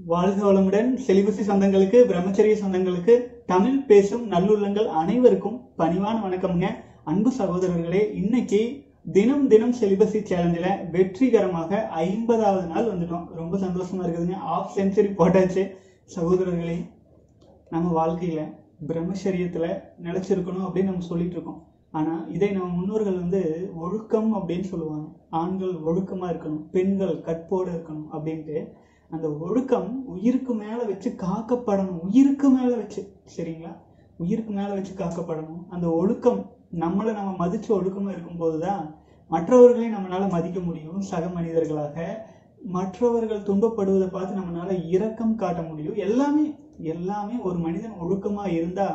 வாழ்க வளமுடன் செலிபசி சொந்தங்களுக்கு பிரம்மச்சரிய சொந்தங்களுக்கு தமிழ் பேசும் நல்லுள்ளங்கள் அனைவருக்கும் பணிவான வணக்கம்ங்க அன்பு சகோதரர்களே இன்னைக்கு தினம் தினம் செலிபசி சேலஞ்சில் வெற்றிகரமாக ஐம்பதாவது நாள் வந்துட்டோம் ரொம்ப சந்தோஷமா இருக்குதுங்க ஆஃப் செஞ்சுரி போட்டாச்சு சகோதரர்களே நம்ம வாழ்க்கையில பிரம்மச்சரியத்துல நிலைச்சிருக்கணும் அப்படின்னு நம்ம சொல்லிட்டு இருக்கோம் ஆனா இதை நம்ம முன்னோர்கள் வந்து ஒழுக்கம் அப்படின்னு சொல்லுவாங்க ஆண்கள் ஒழுக்கமா இருக்கணும் பெண்கள் கற்போடு இருக்கணும் அப்படின்ட்டு அந்த ஒழுக்கம் உயிருக்கு மேல வச்சு காக்கப்படணும் உயிருக்கு மேல வச்சு சரிங்களா உயிருக்கு மேல வச்சு காக்கப்படணும் அந்த ஒழுக்கம் நம்மளை நம்ம மதிச்சு ஒழுக்கமா இருக்கும்போது தான் மற்றவர்களையும் நம்மளால மதிக்க முடியும் சக மனிதர்களாக மற்றவர்கள் துன்பப்படுவதை பார்த்து நம்மளால இரக்கம் காட்ட முடியும் எல்லாமே எல்லாமே ஒரு மனிதன் ஒழுக்கமா இருந்தா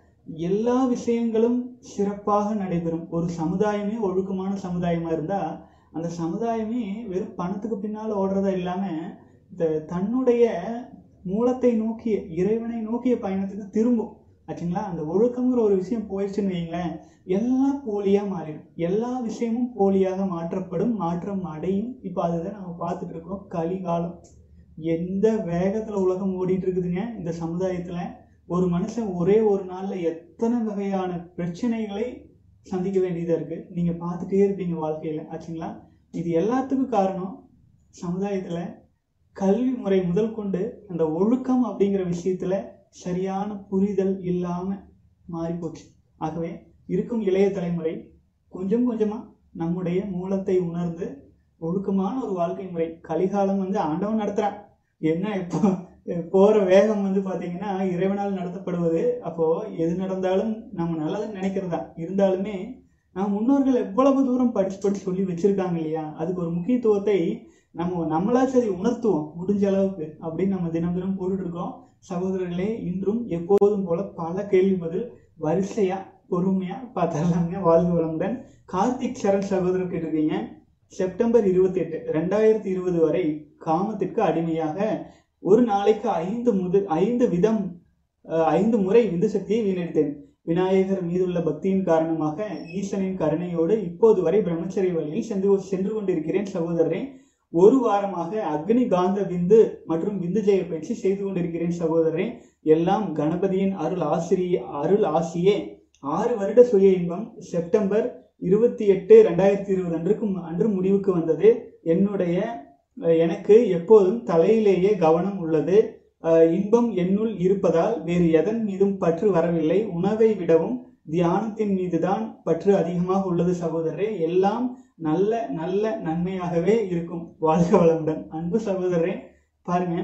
எல்லா விஷயங்களும் சிறப்பாக நடைபெறும் ஒரு சமுதாயமே ஒழுக்கமான சமுதாயமா இருந்தா அந்த சமுதாயமே வெறும் பணத்துக்கு பின்னால ஓடுறதா இல்லாம இந்த தன்னுடைய மூலத்தை நோக்கிய இறைவனை நோக்கிய பயணத்துக்கு திரும்பும் ஆச்சுங்களா அந்த ஒழுக்கங்கிற ஒரு விஷயம் போயிடுச்சுன்னு வைங்களேன் எல்லாம் போலியா மாறிடும் எல்லா விஷயமும் போலியாக மாற்றப்படும் மாற்றம் அடையும் இப்போ அதுதான் நம்ம பார்த்துட்டு இருக்கோம் கலிகாலம் எந்த வேகத்துல உலகம் ஓடிட்டு இருக்குதுங்க இந்த சமுதாயத்துல ஒரு மனுஷன் ஒரே ஒரு நாள்ல எத்தனை வகையான பிரச்சனைகளை சந்திக்க வேண்டியதா இருக்கு நீங்க பார்த்துட்டே இருப்பீங்க வாழ்க்கையில ஆச்சுங்களா இது எல்லாத்துக்கும் காரணம் சமுதாயத்துல கல்வி முறை முதல் கொண்டு அந்த ஒழுக்கம் அப்படிங்கிற விஷயத்துல சரியான புரிதல் இல்லாம மாறி போச்சு ஆகவே இருக்கும் இளைய தலைமுறை கொஞ்சம் கொஞ்சமா நம்முடைய மூலத்தை உணர்ந்து ஒழுக்கமான ஒரு வாழ்க்கை முறை கலிகாலம் வந்து ஆண்டவன் நடத்துறான் என்ன இப்போ போற வேகம் வந்து பாத்தீங்கன்னா இறைவனால் நடத்தப்படுவது அப்போ எது நடந்தாலும் நம்ம நல்லதுன்னு நினைக்கிறதா இருந்தாலுமே நம்ம முன்னோர்கள் எவ்வளவு தூரம் படிச்சு படிச்சு சொல்லி வச்சிருக்காங்க இல்லையா அதுக்கு ஒரு முக்கியத்துவத்தை நம்ம நம்மளா சரி உணர்த்துவோம் முடிஞ்ச அளவுக்கு அப்படின்னு நம்ம தினம் தினம் போட்டுட்டு இருக்கோம் சகோதரர்களே இன்றும் எப்போதும் போல பல கேள்வி பதில் வரிசையா பொறுமையா பார்த்தரலாங்க வாழ்க வளமுடன் கார்த்திக் சரண் சகோதரர் கேட்டிருக்கீங்க செப்டம்பர் இருபத்தி எட்டு ரெண்டாயிரத்தி இருபது வரை காமத்திற்கு அடிமையாக ஒரு நாளைக்கு ஐந்து முது ஐந்து விதம் அஹ், ஐந்து முறை விந்து சக்தியை வீணடித்தேன் விநாயகர் மீதுள்ள பக்தியின் காரணமாக ஈசனின் கருணையோடு இப்போது வரை பிரம்மச்சரிய வழியில் சென்று சென்று கொண்டிருக்கிறேன் சகோதரரே ஒரு வாரமாக அக்னி காந்த விந்து மற்றும் விந்து ஜெய பயிற்சி செய்து கொண்டிருக்கிறேன் சகோதரரே எல்லாம் கணபதியின் அருள் ஆசிரிய அருள் ஆசியே ஆறு வருட சுய இன்பம் செப்டம்பர் இருபத்தி எட்டு ரெண்டாயிரத்தி இருபது அன்றுக்கு அன்று முடிவுக்கு வந்தது என்னுடைய அஹ், எனக்கு எப்போதும் தலையிலேயே கவனம் உள்ளது அஹ், இன்பம் என்னுள் இருப்பதால் வேறு எதன் மீதும் பற்று வரவில்லை உணவை விடவும் தியானத்தின் மீதுதான் பற்று அதிகமாக உள்ளது சகோதரரே எல்லாம் நல்ல நல்ல நன்மையாகவே இருக்கும் வாழ்க வளமுடன் அன்பு சகோதரரே பாருங்க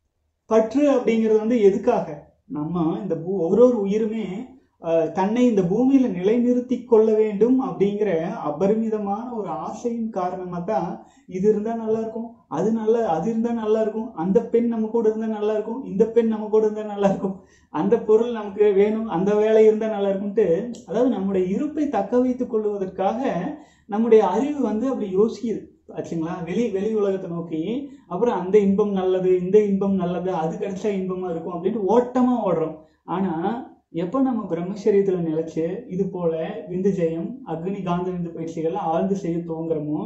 பற்று அப்படிங்கிறது வந்து எதுக்காக நம்ம இந்த பூ ஒரு ஒரு உயிருமே அஹ், தன்னை இந்த பூமியில நிலைநிறுத்தி கொள்ள வேண்டும் அப்படிங்கிற அபரிமிதமான ஒரு ஆசையின் காரணமா தான் இது இருந்தா நல்லா இருக்கும் அது நல்ல அது இருந்தா நல்லா இருக்கும் அந்த பெண் நம்ம கூட இருந்தா நல்லா இருக்கும் இந்த பெண் நம்ம கூட இருந்தா நல்லா இருக்கும் அந்த பொருள் நமக்கு வேணும் அந்த வேலை இருந்தா நல்லா இருக்கும்ட்டு அதாவது நம்முடைய இருப்பை தக்க வைத்துக் கொள்வதற்காக நம்முடைய அறிவு வந்து அப்படி யோசிக்குது ஆச்சுங்களா வெளி வெளி உலகத்தை நோக்கி அப்புறம் அந்த இன்பம் நல்லது இந்த இன்பம் நல்லது அது கிடைச்சா இன்பமா இருக்கும் அப்படின்ட்டு ஓட்டமா ஓடுறோம் ஆனா எப்போ நம்ம பிரம்மச்சரியத்துல நிலைச்சு இது போல விந்து ஜெயம் அக்னி காந்த விந்து பயிற்சிகள் ஆழ்ந்து செய்ய துவங்குறோமோ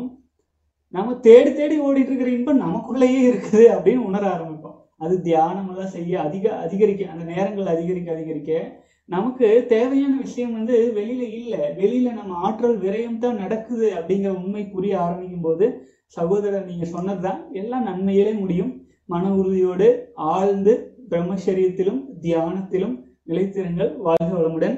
நம்ம தேடி தேடி ஓடிட்டு இருக்கிற இன்பம் நமக்குள்ளேயே இருக்குது அப்படின்னு உணர ஆரம்பிப்போம் அது தியானம் எல்லாம் செய்ய அதிக அதிகரிக்க அந்த நேரங்கள் அதிகரிக்க அதிகரிக்க நமக்கு தேவையான விஷயம் வந்து வெளியில இல்ல வெளியில நம்ம ஆற்றல் விரயம் தான் நடக்குது அப்படிங்கிற உண்மை புரிய ஆரம்பிக்கும் போது சகோதரர் நீங்க சொன்னதுதான் எல்லாம் நன்மையிலே முடியும் மன உறுதியோடு ஆழ்ந்து பிரம்மச்சரியத்திலும் தியானத்திலும் நிலைத்திருங்கள் வாழ்க வளமுடன்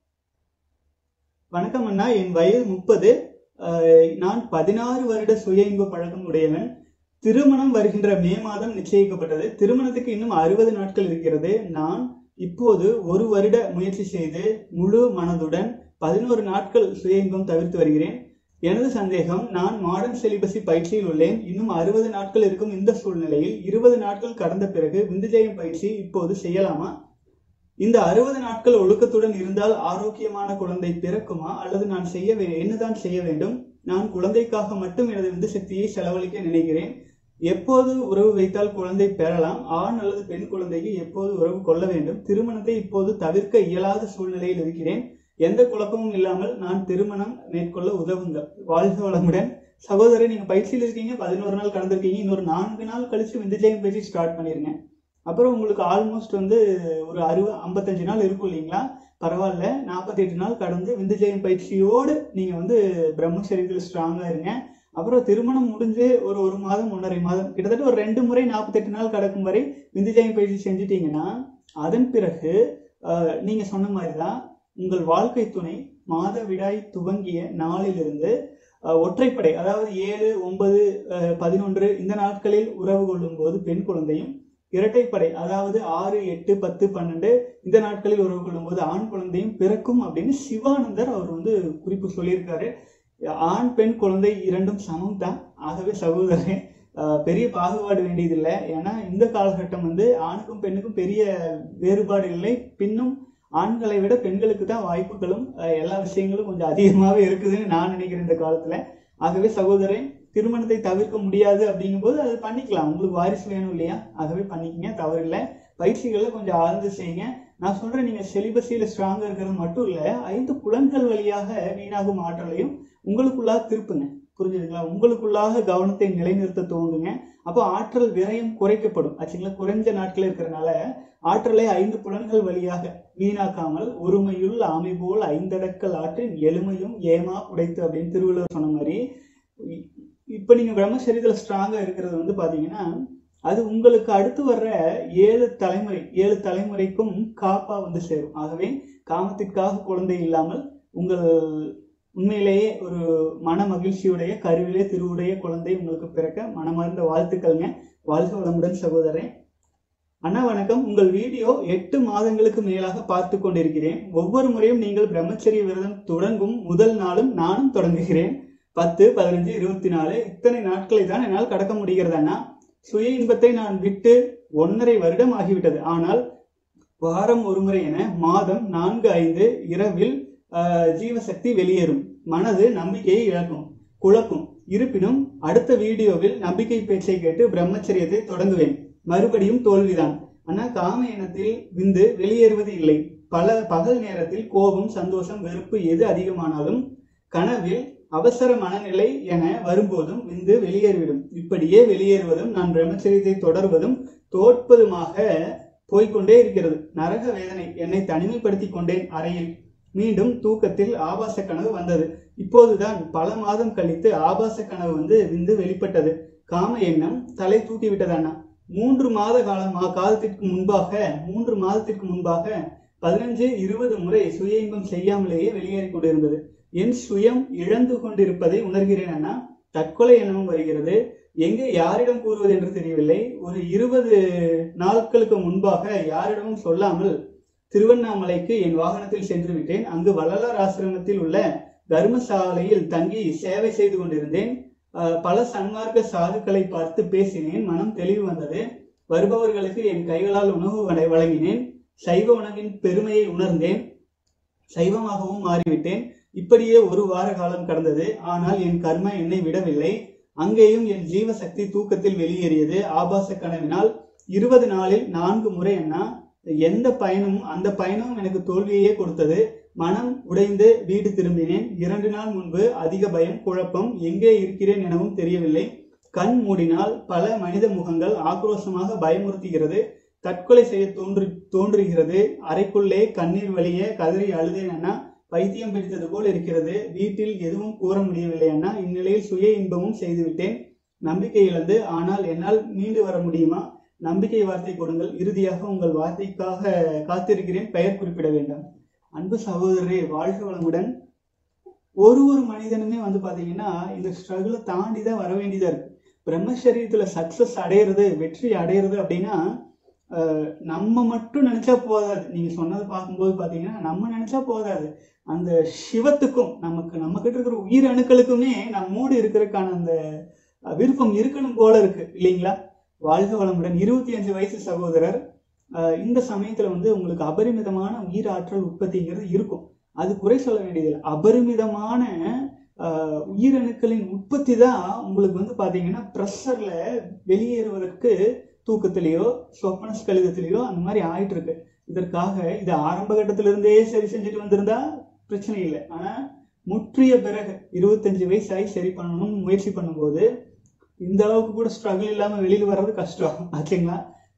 வணக்கம் அண்ணா என் வயது முப்பது நான் பதினாறு வருட சுய இன்ப பழக்கம் உடையவன் திருமணம் வருகின்ற மே மாதம் நிச்சயிக்கப்பட்டது திருமணத்துக்கு இன்னும் அறுபது நாட்கள் இருக்கிறது நான் இப்போது ஒரு வருட முயற்சி செய்து முழு மனதுடன் பதினோரு நாட்கள் சுய இன்பம் தவிர்த்து வருகிறேன் எனது சந்தேகம் நான் மாடர்ன் செலிபஸி பயிற்சியில் உள்ளேன் இன்னும் அறுபது நாட்கள் இருக்கும் இந்த சூழ்நிலையில் இருபது நாட்கள் கடந்த பிறகு விந்துஜெயம் பயிற்சி இப்போது செய்யலாமா இந்த அறுபது நாட்கள் ஒழுக்கத்துடன் இருந்தால் ஆரோக்கியமான குழந்தை பிறக்குமா அல்லது நான் செய்ய வே- என்னதான் செய்ய வேண்டும் நான் குழந்தைக்காக மட்டும் எனது விந்து சக்தியை செலவழிக்க நினைக்கிறேன் எப்போது உறவு வைத்தால் குழந்தை பெறலாம் ஆண் அல்லது பெண் குழந்தைக்கு எப்போது உறவு கொள்ள வேண்டும் திருமணத்தை இப்போது தவிர்க்க இயலாத சூழ்நிலையில் இருக்கிறேன் எந்த குழப்பமும் இல்லாமல் நான் திருமணம் மேற்கொள்ள உதவுங்கள் வாழ்க வளமுடன் சகோதரர் நீங்க பயிற்சியில் இருக்கீங்க பதினோரு நாள் கடந்திருக்கீங்க இன்னொரு நான்கு நாள் கழிச்சு விந்துஜயம் பயிற்சி ஸ்டார்ட் பண்ணிருங்க அப்புறம் உங்களுக்கு ஆல்மோஸ்ட் வந்து ஒரு அறுபது ஐம்பத்தஞ்சு நாள் இருக்கும் இல்லைங்களா பரவாயில்ல நாற்பத்தி எட்டு நாள் கடந்து விந்துஜயம் பயிற்சியோடு நீங்கள் வந்து பிரம்மச்சரியத்தில் ஸ்ட்ராங்காக இருங்க அப்புறம் திருமணம் முடிஞ்சு ஒரு ஒரு மாதம் ஒன்றரை மாதம் கிட்டத்தட்ட ஒரு ரெண்டு முறை நாற்பத்தெட்டு நாள் கடக்கும் வரை விந்துஜயம் பயிற்சி செஞ்சிட்டீங்கன்னா அதன் பிறகு ஆஹ், நீங்க சொன்ன மாதிரி தான் உங்கள் வாழ்க்கை துணை மாத விடாய் துவங்கிய நாளிலிருந்து ஆஹ், ஒற்றைப்படை அதாவது ஏழு ஒன்பது ஆஹ், பதினொன்று இந்த நாட்களில் உறவு கொள்ளும் போது பெண் குழந்தையும் இரட்டைப்படை அதாவது ஆறு எட்டு பத்து பன்னெண்டு இந்த நாட்களில் உறவு கொள்ளும் போது ஆண் குழந்தையும் பிறக்கும் அப்படின்னு சிவானந்தர் அவர் வந்து குறிப்பு சொல்லியிருக்காரு ஆண் பெண் குழந்தை இரண்டும் சமம் தான் ஆகவே சகோதரன் ஆஹ், பெரிய பாகுபாடு வேண்டியதில்லை ஏன்னா இந்த காலகட்டம் வந்து ஆணுக்கும் பெண்ணுக்கும் பெரிய வேறுபாடு இல்லை பின்னும் ஆண்களை விட பெண்களுக்கு தான் வாய்ப்புகளும் ஆஹ், எல்லா விஷயங்களும் கொஞ்சம் அதிகமாகவே இருக்குதுன்னு நான் நினைக்கிறேன் இந்த காலத்துல ஆகவே சகோதரன் திருமணத்தை தவிர்க்க முடியாது அப்படிங்கும்போது அது பண்ணிக்கலாம் உங்களுக்கு வாரிசு வேணும் இல்லையா ஆகவே பண்ணிக்கங்க தவறில்லை பயிற்சிகளை கொஞ்சம் ஆழ்ந்து செய்யுங்க நான் சொல்றேன் நீங்க செலிபஸியில ஸ்ட்ராங்கா இருக்கிறது மட்டும் இல்ல ஐந்து புலன்கள் வழியாக வீணாகும் ஆற்றலையும் உங்களுக்குள்ளாக திருப்புங்க புரிஞ்சுதுங்களா உங்களுக்குள்ளாக கவனத்தை நிலைநிறுத்த தோணுங்க அப்போ ஆற்றல் விரயம் குறைக்கப்படும் ஆச்சுங்களா குறைஞ்ச நாட்கள் இருக்கிறனால ஆற்றலை ஐந்து புலன்கள் வழியாக வீணாக்காமல் ஒருமையுள் ஆமை போல் ஐந்தடக்கல் ஆற்றின் எளிமையும் ஏமா உடைத்து அப்படின்னு திருவள்ளுவர் சொன்ன மாதிரி இ- இப்ப நீங்க பிரம்மச்சரியத்துல ஸ்ட்ராங்கா இருக்கிறது வந்து பாத்தீங்கன்னா அது உங்களுக்கு அடுத்து வர்ற ஏழு தலைமுறை ஏழு தலைமுறைக்கும் காப்பா வந்து சேரும் ஆகவே காமத்திற்காக குழந்தை இல்லாமல் உங்கள் உண்மையிலேயே ஒரு மன மகிழ்ச்சியுடைய கருவிலே திருவுடைய குழந்தை உங்களுக்கு பிறக்க மனமார்ந்த வாழ்த்துக்கள்ங்க வாழ்க வளமுடன் சகோதரன் அண்ணா வணக்கம் உங்கள் வீடியோ எட்டு மாதங்களுக்கு மேலாக பார்த்து கொண்டிருக்கிறேன் ஒவ்வொரு முறையும் நீங்கள் பிரம்மச்சரிய விரதம் தொடங்கும் முதல் நாளும் நானும் தொடங்குகிறேன் பத்து பதினஞ்சு இருபத்தி நாலு இத்தனை நாட்களை தான் என்னால் கடக்க முடிகிறது அண்ணா சுய இன்பத்தை நான் விட்டு ஒன்றரை வருடம் ஆகிவிட்டது ஆனால் வாரம் ஒரு முறை என மாதம் நான்கு ஐந்து இரவில் ஆஹ், ஜீவசக்தி வெளியேறும் மனது நம்பிக்கையை இழக்கும் குழப்பும் இருப்பினும் அடுத்த வீடியோவில் நம்பிக்கை பேச்சை கேட்டு பிரம்மச்சரியத்தை தொடங்குவேன் மறுபடியும் தோல்விதான் ஆனா காம எண்ணத்தில் விந்து வெளியேறுவது இல்லை பல பகல் நேரத்தில் கோபம் சந்தோஷம் வெறுப்பு எது அதிகமானாலும் கனவில் அவசர மனநிலை என வரும்போதும் விந்து வெளியேறிவிடும் இப்படியே வெளியேறுவதும் நான் பிரம்மச்சரியத்தை தொடர்வதும் தோற்பதுமாக போய்க்கொண்டே இருக்கிறது நரக வேதனை என்னை தனிமைப்படுத்தி கொண்டேன் அறையில் மீண்டும் தூக்கத்தில் ஆபாச கனவு வந்தது இப்போதுதான் பல மாதம் கழித்து ஆபாச கனவு வந்து விந்து வெளிப்பட்டது காம எண்ணம் தலை தூக்கி விட்டது அண்ணா மூன்று மாத காலமா காலத்திற்கு முன்பாக மூன்று மாதத்திற்கு முன்பாக பதினஞ்சு இருபது முறை சுய இன்பம் செய்யாமலேயே வெளியேறிக் கொண்டிருந்தது என் சுயம் இழந்து கொண்டிருப்பதை உணர்கிறேன் அண்ணா தற்கொலை எண்ணமும் வருகிறது எங்கே யாரிடம் கூறுவது என்று தெரியவில்லை ஒரு இருபது நாட்களுக்கு முன்பாக யாரிடமும் சொல்லாமல் திருவண்ணாமலைக்கு என் வாகனத்தில் சென்று விட்டேன் அங்கு வள்ளலார் ஆசிரமத்தில் உள்ள தர்மசாலையில் தங்கி சேவை செய்து கொண்டிருந்தேன் அஹ், பல சன்மார்க்க சாதுக்களை பார்த்து பேசினேன் மனம் தெளிவு வந்தது வருபவர்களுக்கு என் கைகளால் உணவு வழ- வழங்கினேன் சைவ உணவின் பெருமையை உணர்ந்தேன் சைவமாகவும் மாறிவிட்டேன் இப்படியே ஒரு வார காலம் கடந்தது ஆனால் என் கர்ம என்னை விடவில்லை அங்கேயும் என் ஜீவசக்தி தூக்கத்தில் வெளியேறியது ஆபாச கனவினால் இருபது நாளில் நான்கு முறை அண்ணா எந்த பயணமும் அந்த பயணமும் எனக்கு தோல்வியையே கொடுத்தது மனம் உடைந்து வீடு திரும்பினேன் இரண்டு நாள் முன்பு அதிக பயம் குழப்பம் எங்கே இருக்கிறேன் எனவும் தெரியவில்லை கண் மூடினால் பல மனித முகங்கள் ஆக்ரோஷமாக பயமுறுத்துகிறது தற்கொலை செய்ய தோன்று தோன்றுகிறது அறைக்குள்ளே கண்ணீர் வழிய கதறி அழுதேன் அண்ணா பைத்தியம் பிடித்தது போல் இருக்கிறது வீட்டில் எதுவும் கூற முடியவில்லை அண்ணா இந்நிலையில் சுய இன்பமும் செய்துவிட்டேன் நம்பிக்கை இழந்து ஆனால் என்னால் மீண்டு வர முடியுமா நம்பிக்கை வார்த்தை கொடுங்கள் இறுதியாக உங்கள் வார்த்தைக்காக காத்திருக்கிறேன் பெயர் குறிப்பிட வேண்டாம் அன்பு சகோதரரே வாழ்க வளமுடன் ஒரு ஒரு மனிதனுமே வந்து பாத்தீங்கன்னா இந்த ஸ்ட்ரகிளை தாண்டி தான் வர வேண்டியதா இருக்கு பிரம்மச்சரியத்துல சக்சஸ் அடையிறது வெற்றி அடையிறது அப்படின்னா அஹ், நம்ம மட்டும் நினைச்சா போதாது நீங்க சொன்னதை பார்க்கும்போது பாத்தீங்கன்னா நம்ம நினைச்சா போதாது அந்த சிவத்துக்கும் நமக்கு நம்ம கிட்ட இருக்கிற உயிர் அணுக்களுக்குமே நம்மோடு இருக்கிறதுக்கான அந்த அஹ், விருப்பம் இருக்கணும் போல இருக்கு இல்லைங்களா வாழ்க வளமுடன் இருபத்தி அஞ்சு வயசு சகோதரர் அஹ், இந்த சமயத்துல வந்து உங்களுக்கு அபரிமிதமான உயிர் ஆற்றல் உற்பத்திங்கிறது இருக்கும் அது குறை சொல்ல வேண்டியதில்லை அபரிமிதமான அஹ், உயிரணுக்களின் உற்பத்தி தான் உங்களுக்கு வந்து பாத்தீங்கன்னா ப்ரெஷர்ல வெளியேறுவதற்கு தூக்கத்திலேயோ சொப்பன ஸ்கலிதத்திலேயோ அந்த மாதிரி ஆயிட்டு இருக்கு இதற்காக இது ஆரம்ப கட்டத்தில இருந்தே சரி செஞ்சுட்டு வந்திருந்தா பிரச்சனை இல்லை ஆனா முற்றிய பிறகு இருபத்தஞ்சு வயசாகி சரி பண்ணணும்னு முயற்சி பண்ணும்போது இந்த அளவுக்கு கூட ஸ்ட்ரகிள் இல்லாம வெளியில வர்றது கஷ்டம் ஆச்சுங்களா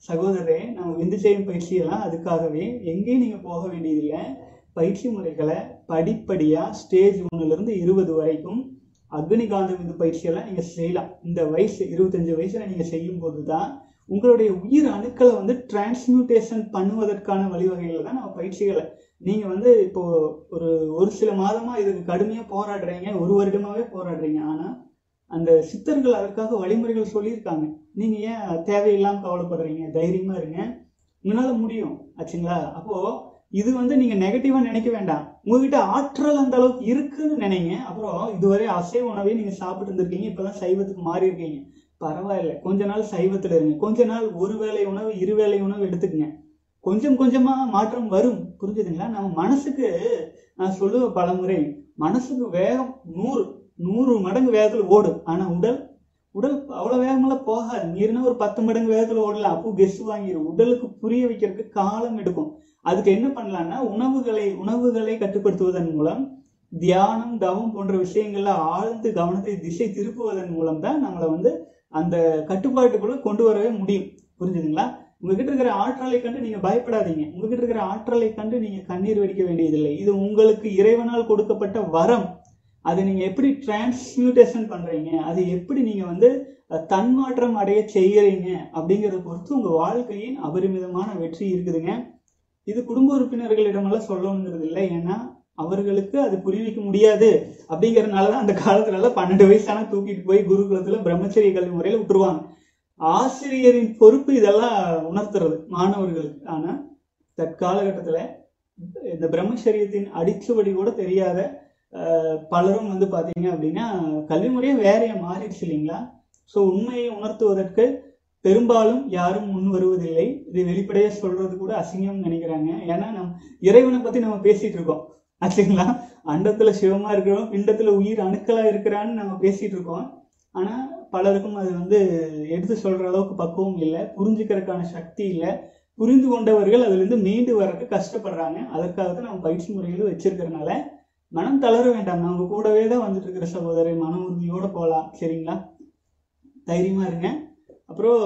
சகோதரரே நம்ம விந்து செய்யும் பயிற்சியெல்லாம் அதுக்காகவே எங்கேயும் நீங்க போக வேண்டியதில்லை பயிற்சி முறைகளை படிப்படியா ஸ்டேஜ் ஒண்ணுல இருந்து இருபது வரைக்கும் அக்னிகாந்த விந்து பயிற்சியெல்லாம் நீங்க செய்யலாம் இந்த வயசு இருபத்தஞ்சு வயசுல நீங்க செய்யும் போதுதான் உங்களுடைய உயிர் அணுக்களை வந்து டிரான்ஸ்மியூட்டேஷன் பண்ணுவதற்கான வழிவகைகள் தான் நம்ம பயிற்சிகளை நீங்க வந்து இப்போ ஒரு ஒரு சில மாதமா இதுக்கு கடுமையா போராடுறீங்க ஒரு வருடமாவே போராடுறீங்க ஆனா அந்த சித்தர்கள் அதற்காக வழிமுறைகள் சொல்லியிருக்காங்க நீங்க ஏன் தேவையில்லாம கவலைப்படுறீங்க தைரியமா இருங்க உங்களால முடியும் ஆச்சுங்களா அப்போ இது வந்து நீங்க நெகட்டிவா நினைக்க வேண்டாம் உங்ககிட்ட ஆற்றல் அந்த அளவுக்கு இருக்குன்னு நினைங்க அப்புறம் இதுவரை அசைவ உணவே நீங்க சாப்பிட்டு இருந்திருக்கீங்க இப்பதான் சைவத்துக்கு மாறி இருக்கீங்க பரவாயில்ல கொஞ்ச நாள் சைவத்துல இருங்க கொஞ்ச நாள் ஒரு வேளை உணவு இருவேளை உணவு எடுத்துக்கங்க கொஞ்சம் கொஞ்சமா மாற்றம் வரும் புரிஞ்சுதுங்களா நம்ம மனசுக்கு நான் சொல்லுவேன் பலமுறை மனசுக்கு வேகம் நூறு நூறு மடங்கு வேகத்துல ஓடும் ஆனா உடல் உடல் அவ்வளவு வேகமெல்லாம் போகாது மீறினா ஒரு பத்து மடங்கு வேகத்துல ஓடலாம் அப்போ கெஸ் வாங்கிடும் உடலுக்கு புரிய வைக்கிறதுக்கு காலம் எடுக்கும் அதுக்கு என்ன பண்ணலாம்னா உணவுகளை உணவுகளை கட்டுப்படுத்துவதன் மூலம் தியானம் தவம் போன்ற விஷயங்கள்ல ஆழ்ந்து கவனத்தை திசை திருப்புவதன் மூலம் தான் நம்மளை வந்து அந்த கட்டுப்பாட்டுக்குள்ள கொண்டு வரவே முடியும் புரிஞ்சுதுங்களா உங்ககிட்ட இருக்கிற ஆற்றலை கண்டு நீங்க பயப்படாதீங்க உங்ககிட்ட இருக்கிற ஆற்றலை கண்டு நீங்க கண்ணீர் வெடிக்க வேண்டியதில்லை இது உங்களுக்கு இறைவனால் கொடுக்கப்பட்ட வரம் அதை நீங்க எப்படி டிரான்ஸ்மியூட்டேஷன் பண்றீங்க அது எப்படி நீங்க வந்து அஹ், தன்மாற்றம் அடைய செய்யறீங்க அப்படிங்கறத பொறுத்து உங்க வாழ்க்கையின் அபரிமிதமான வெற்றி இருக்குதுங்க இது குடும்ப உறுப்பினர்களிடமெல்லாம் சொல்லணுங்கிறது இல்லை ஏன்னா அவர்களுக்கு அது புரிவிக்க முடியாது அப்படிங்கறதுனாலதான் அந்த காலத்துல எல்லாம் பன்னெண்டு வயசான தூக்கிட்டு போய் குருகுலத்துல பிரம்மச்சரிய கல்வி முறையில விட்டுருவாங்க ஆசிரியரின் பொறுப்பு இதெல்லாம் உணர்த்துறது மாணவர்களுக்கு ஆனா தற்காலகட்டத்துல இந்த பிரம்மச்சரியத்தின் அடிச்சுவடி கூட தெரியாத அஹ், பலரும் வந்து பாத்தீங்க அப்படின்னா கல்வி முறையே வேறையா மாறிடுச்சு இல்லைங்களா ஸோ உண்மையை உணர்த்துவதற்கு பெரும்பாலும் யாரும் முன் வருவதில்லை இது வெளிப்படையா சொல்றது கூட அசிங்கம் நினைக்கிறாங்க ஏன்னா நம் இறைவனை பத்தி நம்ம பேசிட்டு இருக்கோம் ஆச்சுங்களா அண்டத்துல சிவமா இருக்கிறோம் பிண்டத்துல உயிர் அணுக்களா இருக்கிறான்னு நம்ம பேசிட்டு இருக்கோம் ஆனா பலருக்கும் அது வந்து எடுத்து சொல்ற அளவுக்கு பக்குவம் இல்லை புரிஞ்சுக்கிறதுக்கான சக்தி இல்லை புரிந்து கொண்டவர்கள் அதுல இருந்து மீண்டு வர்றதுக்கு கஷ்டப்படுறாங்க அதற்காக தான் நம்ம பயிற்சி முறைகளும் வச்சிருக்கிறதுனால மனம் தளர வேண்டாம் நான் உங்க கூடவே தான் வந்துட்டு இருக்கிற சகோதரர் மன உறுதியோட போகலாம் சரிங்களா தைரியமா இருங்க அப்புறம்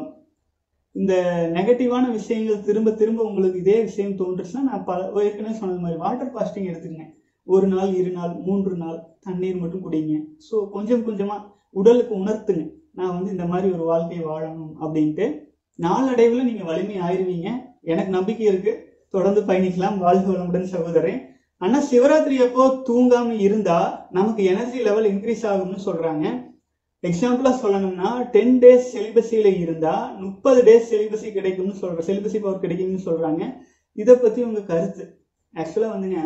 இந்த நெகட்டிவான விஷயங்கள் திரும்ப திரும்ப உங்களுக்கு இதே விஷயம் தோன்றுச்சுன்னா நான் பல ஏற்கனவே சொன்னது மாதிரி வாட்டர் பாஸ்டிங் எடுத்துக்கங்க ஒரு நாள் இரு நாள் மூன்று நாள் தண்ணீர் மட்டும் குடிங்க ஸோ கொஞ்சம் கொஞ்சமா உடலுக்கு உணர்த்துங்க நான் வந்து இந்த மாதிரி ஒரு வாழ்க்கையை வாழணும் அப்படின்ட்டு நாளடைவில் நீங்க வலிமை ஆயிருவீங்க எனக்கு நம்பிக்கை இருக்கு தொடர்ந்து பயணிக்கலாம் வாழ்க வளமுடன் சகோதரன் ஆனா சிவராத்திரி அப்போ தூங்காம இருந்தா நமக்கு எனர்ஜி லெவல் இன்க்ரீஸ் ஆகும்னு சொல்றாங்க எக்ஸாம்பிளா சொல்லணும்னா டென் டேஸ் செலிபஸியில இருந்தா முப்பது டேஸ் செலிபஸி கிடைக்கும்னு சொல்ற செலிபஸி பவர் கிடைக்கும்னு சொல்றாங்க இதை பத்தி உங்க கருத்து ஆக்சுவலா வந்துங்க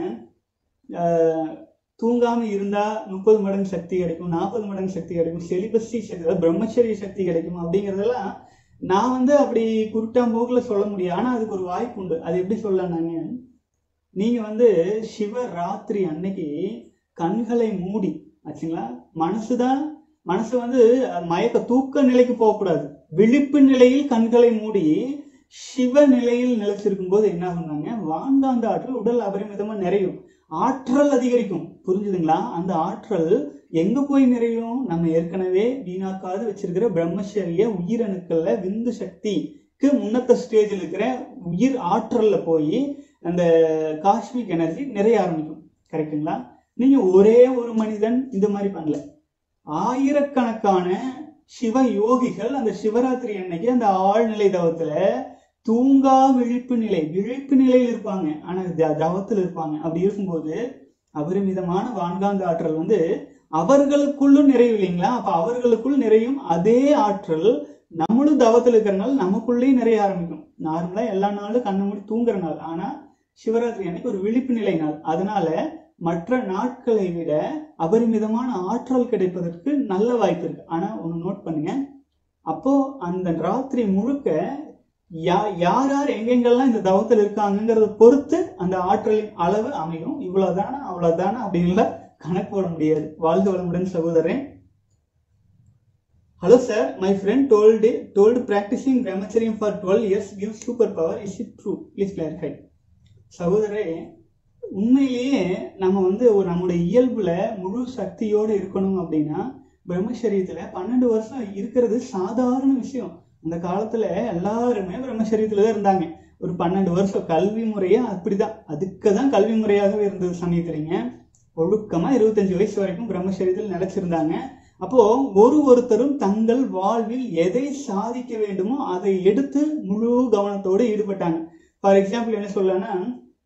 ஆஹ், தூங்காம இருந்தா முப்பது மடங்கு சக்தி கிடைக்கும் நாற்பது மடங்கு சக்தி கிடைக்கும் செலிபஸி சக்தி அதாவது பிரம்மச்சரிய சக்தி கிடைக்கும் அப்படிங்கறதெல்லாம் நான் வந்து அப்படி குருட்டாம்போக்குல சொல்ல முடியும் ஆனா அதுக்கு ஒரு வாய்ப்பு உண்டு அது எப்படி சொல்லலாம்னாங்க நீங்க வந்து சிவராத்திரி அன்னைக்கு கண்களை மூடி ஆச்சுங்களா மனசுதான் மனசு வந்து அஹ், மயக்க தூக்க நிலைக்கு போகக்கூடாது விழிப்பு நிலையில் கண்களை மூடி சிவ நிலையில் நிலைச்சிருக்கும் போது என்ன ஆகுனாங்க வாங்காந்த ஆற்றல் உடல் அபரிமிதமா நிறையும் ஆற்றல் அதிகரிக்கும் புரிஞ்சுதுங்களா அந்த ஆற்றல் எங்க போய் நிறையும் நம்ம ஏற்கனவே வீணாக்காது வச்சிருக்கிற பிரம்மச்சரிய உயிரணுக்கள்ல விந்து சக்திக்கு முன்னத்த ஸ்டேஜில் இருக்கிற உயிர் ஆற்றல்ல போய் அந்த காஸ்மிக் எனர்ஜி நிறைய ஆரம்பிக்கும் கரெக்ட்டுங்களா நீங்க ஒரே ஒரு மனிதன் இந்த மாதிரி பண்ணல ஆயிரக்கணக்கான சிவ யோகிகள் அந்த சிவராத்திரி அன்னைக்கு அந்த ஆழ்நிலை தவத்துல தூங்கா விழிப்பு நிலை விழிப்பு நிலையில் இருப்பாங்க ஆனா த- தவத்தில் இருப்பாங்க அப்படி இருக்கும்போது அபரிமிதமான வான்காந்த ஆற்றல் வந்து அவர்களுக்குள்ளும் நிறையும் இல்லைங்களா அப்ப அவர்களுக்குள் நிறையும் அதே ஆற்றல் நம்மளும் தவத்தில் இருக்கிறனால நமக்குள்ளேயும் நிறைய ஆரம்பிக்கும் நார்மலா எல்லா நாளும் கண்ணை மூடி தூங்குற நாள் ஆனா சிவராத்திரி அன்னைக்கு ஒரு விழிப்பு நிலை நாள் அதனால மற்ற நாட்களை விட அபரிமிதமான ஆற்றல் கிடைப்பதற்கு நல்ல வாய்ப்பு இருக்கு ஆனா ஒண்ணு நோட் பண்ணுங்க அப்போ அந்த ராத்திரி முழுக்க யா யார் யார் எங்கெங்கெல்லாம் இந்த தவத்தில் இருக்காங்கங்கிறத பொறுத்து அந்த ஆற்றலின் அளவு அமையும் இவ்வளவுதானா அவ்வளவுதானா அப்படின்ல கணக்கு போட முடியாது வாழ்க வளமுடன் சகோதரன் hello sir my friend told told practicing பிரம்மச்சரியம் for twelve years give super power is it true please clarify சகோதரே உண்மையிலேயே நம்ம வந்து ஒரு நம்முடைய இயல்புல முழு சக்தியோடு இருக்கணும் அப்படின்னா பிரம்மச்சரியத்துல பன்னெண்டு வருஷம் இருக்கிறது சாதாரண விஷயம் அந்த காலத்துல எல்லாருமே பிரம்மச்சரியத்துல தான் இருந்தாங்க ஒரு பன்னெண்டு வருஷம் கல்வி முறையே அப்படிதான் அதுக்கு தான் கல்வி முறையாகவே இருந்தது சமயத்துலங்க ஒழுக்கமா இருபத்தஞ்சு வயசு வரைக்கும் பிரம்மச்சரியத்தில் நிலைச்சிருந்தாங்க அப்போ ஒரு ஒருத்தரும் தங்கள் வாழ்வில் எதை சாதிக்க வேண்டுமோ அதை எடுத்து முழு கவனத்தோடு ஈடுபட்டாங்க ஃபார் எக்ஸாம்பிள் என்ன சொல்லலாம்னா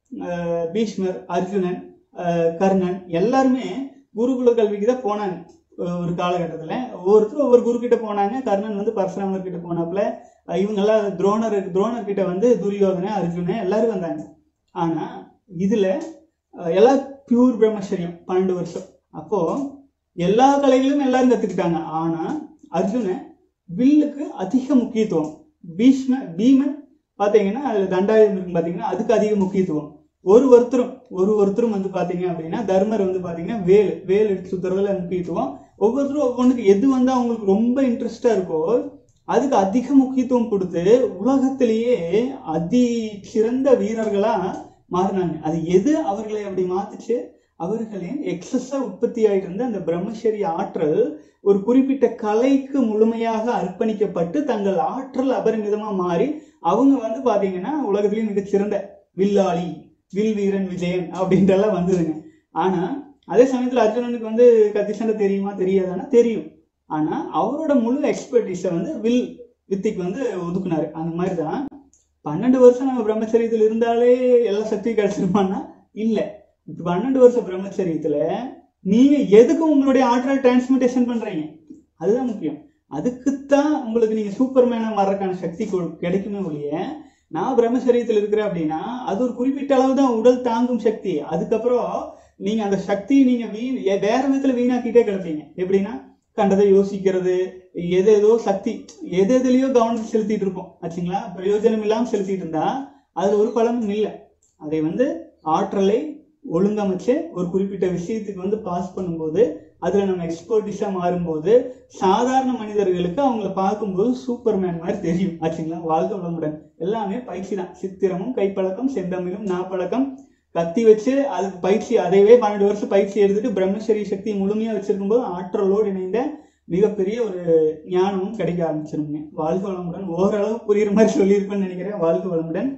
அஹ் பீஷ்மர் அர்ஜுனன் அஹ் கர்ணன் எல்லாருமே குருகுல கல்விக்கு தான் போனாங்க அஹ் ஒரு காலகட்டத்தில் ஒவ்வொருத்தரும் ஒவ்வொரு குரு கிட்ட போனாங்க கர்ணன் வந்து பரசுராமர் கிட்ட போனாப்புல அஹ் இவங்கெல்லாம் துரோணர் துரோணர் கிட்ட வந்து துரியோதனன் அர்ஜுனன் எல்லாரும் வந்தாங்க ஆனா இதுல அஹ் எல்லாம் பியூர் பிரம்மச்சரியம் பன்னெண்டு வருஷம் அப்போ எல்லா கலைகளும் எல்லாரும் கத்துக்கிட்டாங்க ஆனா அர்ஜுனன் வில்லுக்கு அதிக முக்கியத்துவம் பீஷ்ம பீமன் பாத்தீங்கன்னா அதுல தண்டாயுதம் இருக்கு பாத்தீங்கன்னா அதுக்கு அதிக முக்கியத்துவம் ஒரு ஒருத்தரும் ஒரு ஒருத்தரும் வந்து பாத்தீங்க அப்படின்னா தர்மர் வந்து பாத்தீங்கன்னா வேல் வேல் எடுத்து சுத்துறதுல முக்கியத்துவம் ஒவ்வொருத்தரும் ஒவ்வொன்றுக்கு எது வந்து அவங்களுக்கு ரொம்ப இன்ட்ரெஸ்டா இருக்கோ அதுக்கு அதிக முக்கியத்துவம் கொடுத்து உலகத்திலேயே அதி சிறந்த வீரர்களா மாறினாங்க அது எது அவர்களை அப்படி மாத்துச்சு அவர்களின் எக்ஸஸா உற்பத்தி ஆகிட்டு இருந்த அந்த பிரம்மச்சரிய ஆற்றல் ஒரு குறிப்பிட்ட கலைக்கு முழுமையாக அர்ப்பணிக்கப்பட்டு தங்கள் ஆற்றல் அபரிமிதமா மாறி அவங்க வந்து பாத்தீங்கன்னா உலகத்திலேயே மிகச்சிறந்த வில்லாளி வில் வீரன் விஜயன் அப்படின்றலாம் வந்ததுங்க ஆனா அதே சமயத்துல அர்ஜுனனுக்கு வந்து கத்தி சண்டை தெரியுமா தெரியாதானா தெரியும் ஆனா அவரோட முழு எக்ஸ்பர்டீஸை வந்து வில் வித்திக்கு வந்து ஒதுக்குனாரு அந்த மாதிரி தான் பன்னெண்டு வருஷம் நம்ம பிரம்மச்சரியத்தில் இருந்தாலே எல்லா சக்தியும் கிடைச்சிருமான்னா இல்ல இப்ப பன்னெண்டு வருஷம் பிரம்மச்சரியத்துல நீங்க எதுக்கு உங்களுடைய ஆற்றல் டிரான்ஸ்மிட்டேஷன் பண்றீங்க அதுதான் முக்கியம் அதுக்குத்தான் உங்களுக்கு நீங்க சூப்பர்மேனா வர்றதுக்கான சக்தி கொ- கிடைக்குமே ஒழிய நான் பிரம்மச்சரியத்தில் இருக்கிறேன் அப்படின்னா அது ஒரு குறிப்பிட்ட அளவு தான் உடல் தாங்கும் சக்தி அதுக்கப்புறம் நீங்க அந்த சக்தியை நீங்க வீண் எ- வேற விதத்துல வீணாக்கிட்டே கிடப்பீங்க எப்படின்னா கண்டதை யோசிக்கிறது எது ஏதோ சக்தி எது எதுலயோ கவனம் செலுத்திட்டு இருப்போம் ஆச்சுங்களா பிரயோஜனம் இல்லாம செலுத்திட்டு இருந்தா அதுல ஒரு பலனும் இல்லை அதை வந்து ஆற்றலை ஒழுங்கமைச்சு ஒரு குறிப்பிட்ட விஷயத்துக்கு வந்து பாஸ் பண்ணும்போது அதுல நம்ம எக்ஸ்பர்டிஸா மாறும்போது சாதாரண மனிதர்களுக்கு அவங்கள பார்க்கும்போது சூப்பர்மேன் மாதிரி தெரியும் ஆச்சுங்களா வாழ்க்கை வளமுடன் எல்லாமே பயிற்சி தான் சித்திரமும் கைப்பழக்கம் செந்தமிழும் நாப்பழக்கம் கத்தி வச்சு அதுக்கு பயிற்சி அதையவே பன்னெண்டு வருஷம் பயிற்சி எடுத்துட்டு பிரம்மச்சரிய சக்தி முழுமையா வச்சிருக்கும் போது ஆற்றலோடு இணைந்த மிகப்பெரிய ஒரு ஞானமும் கிடைக்க ஆரம்பிச்சிருங்க வாழ்க வளமுடன் ஓரளவு புரியுற மாதிரி சொல்லியிருப்பேன்னு நினைக்கிறேன் வாழ்க வளமுடன்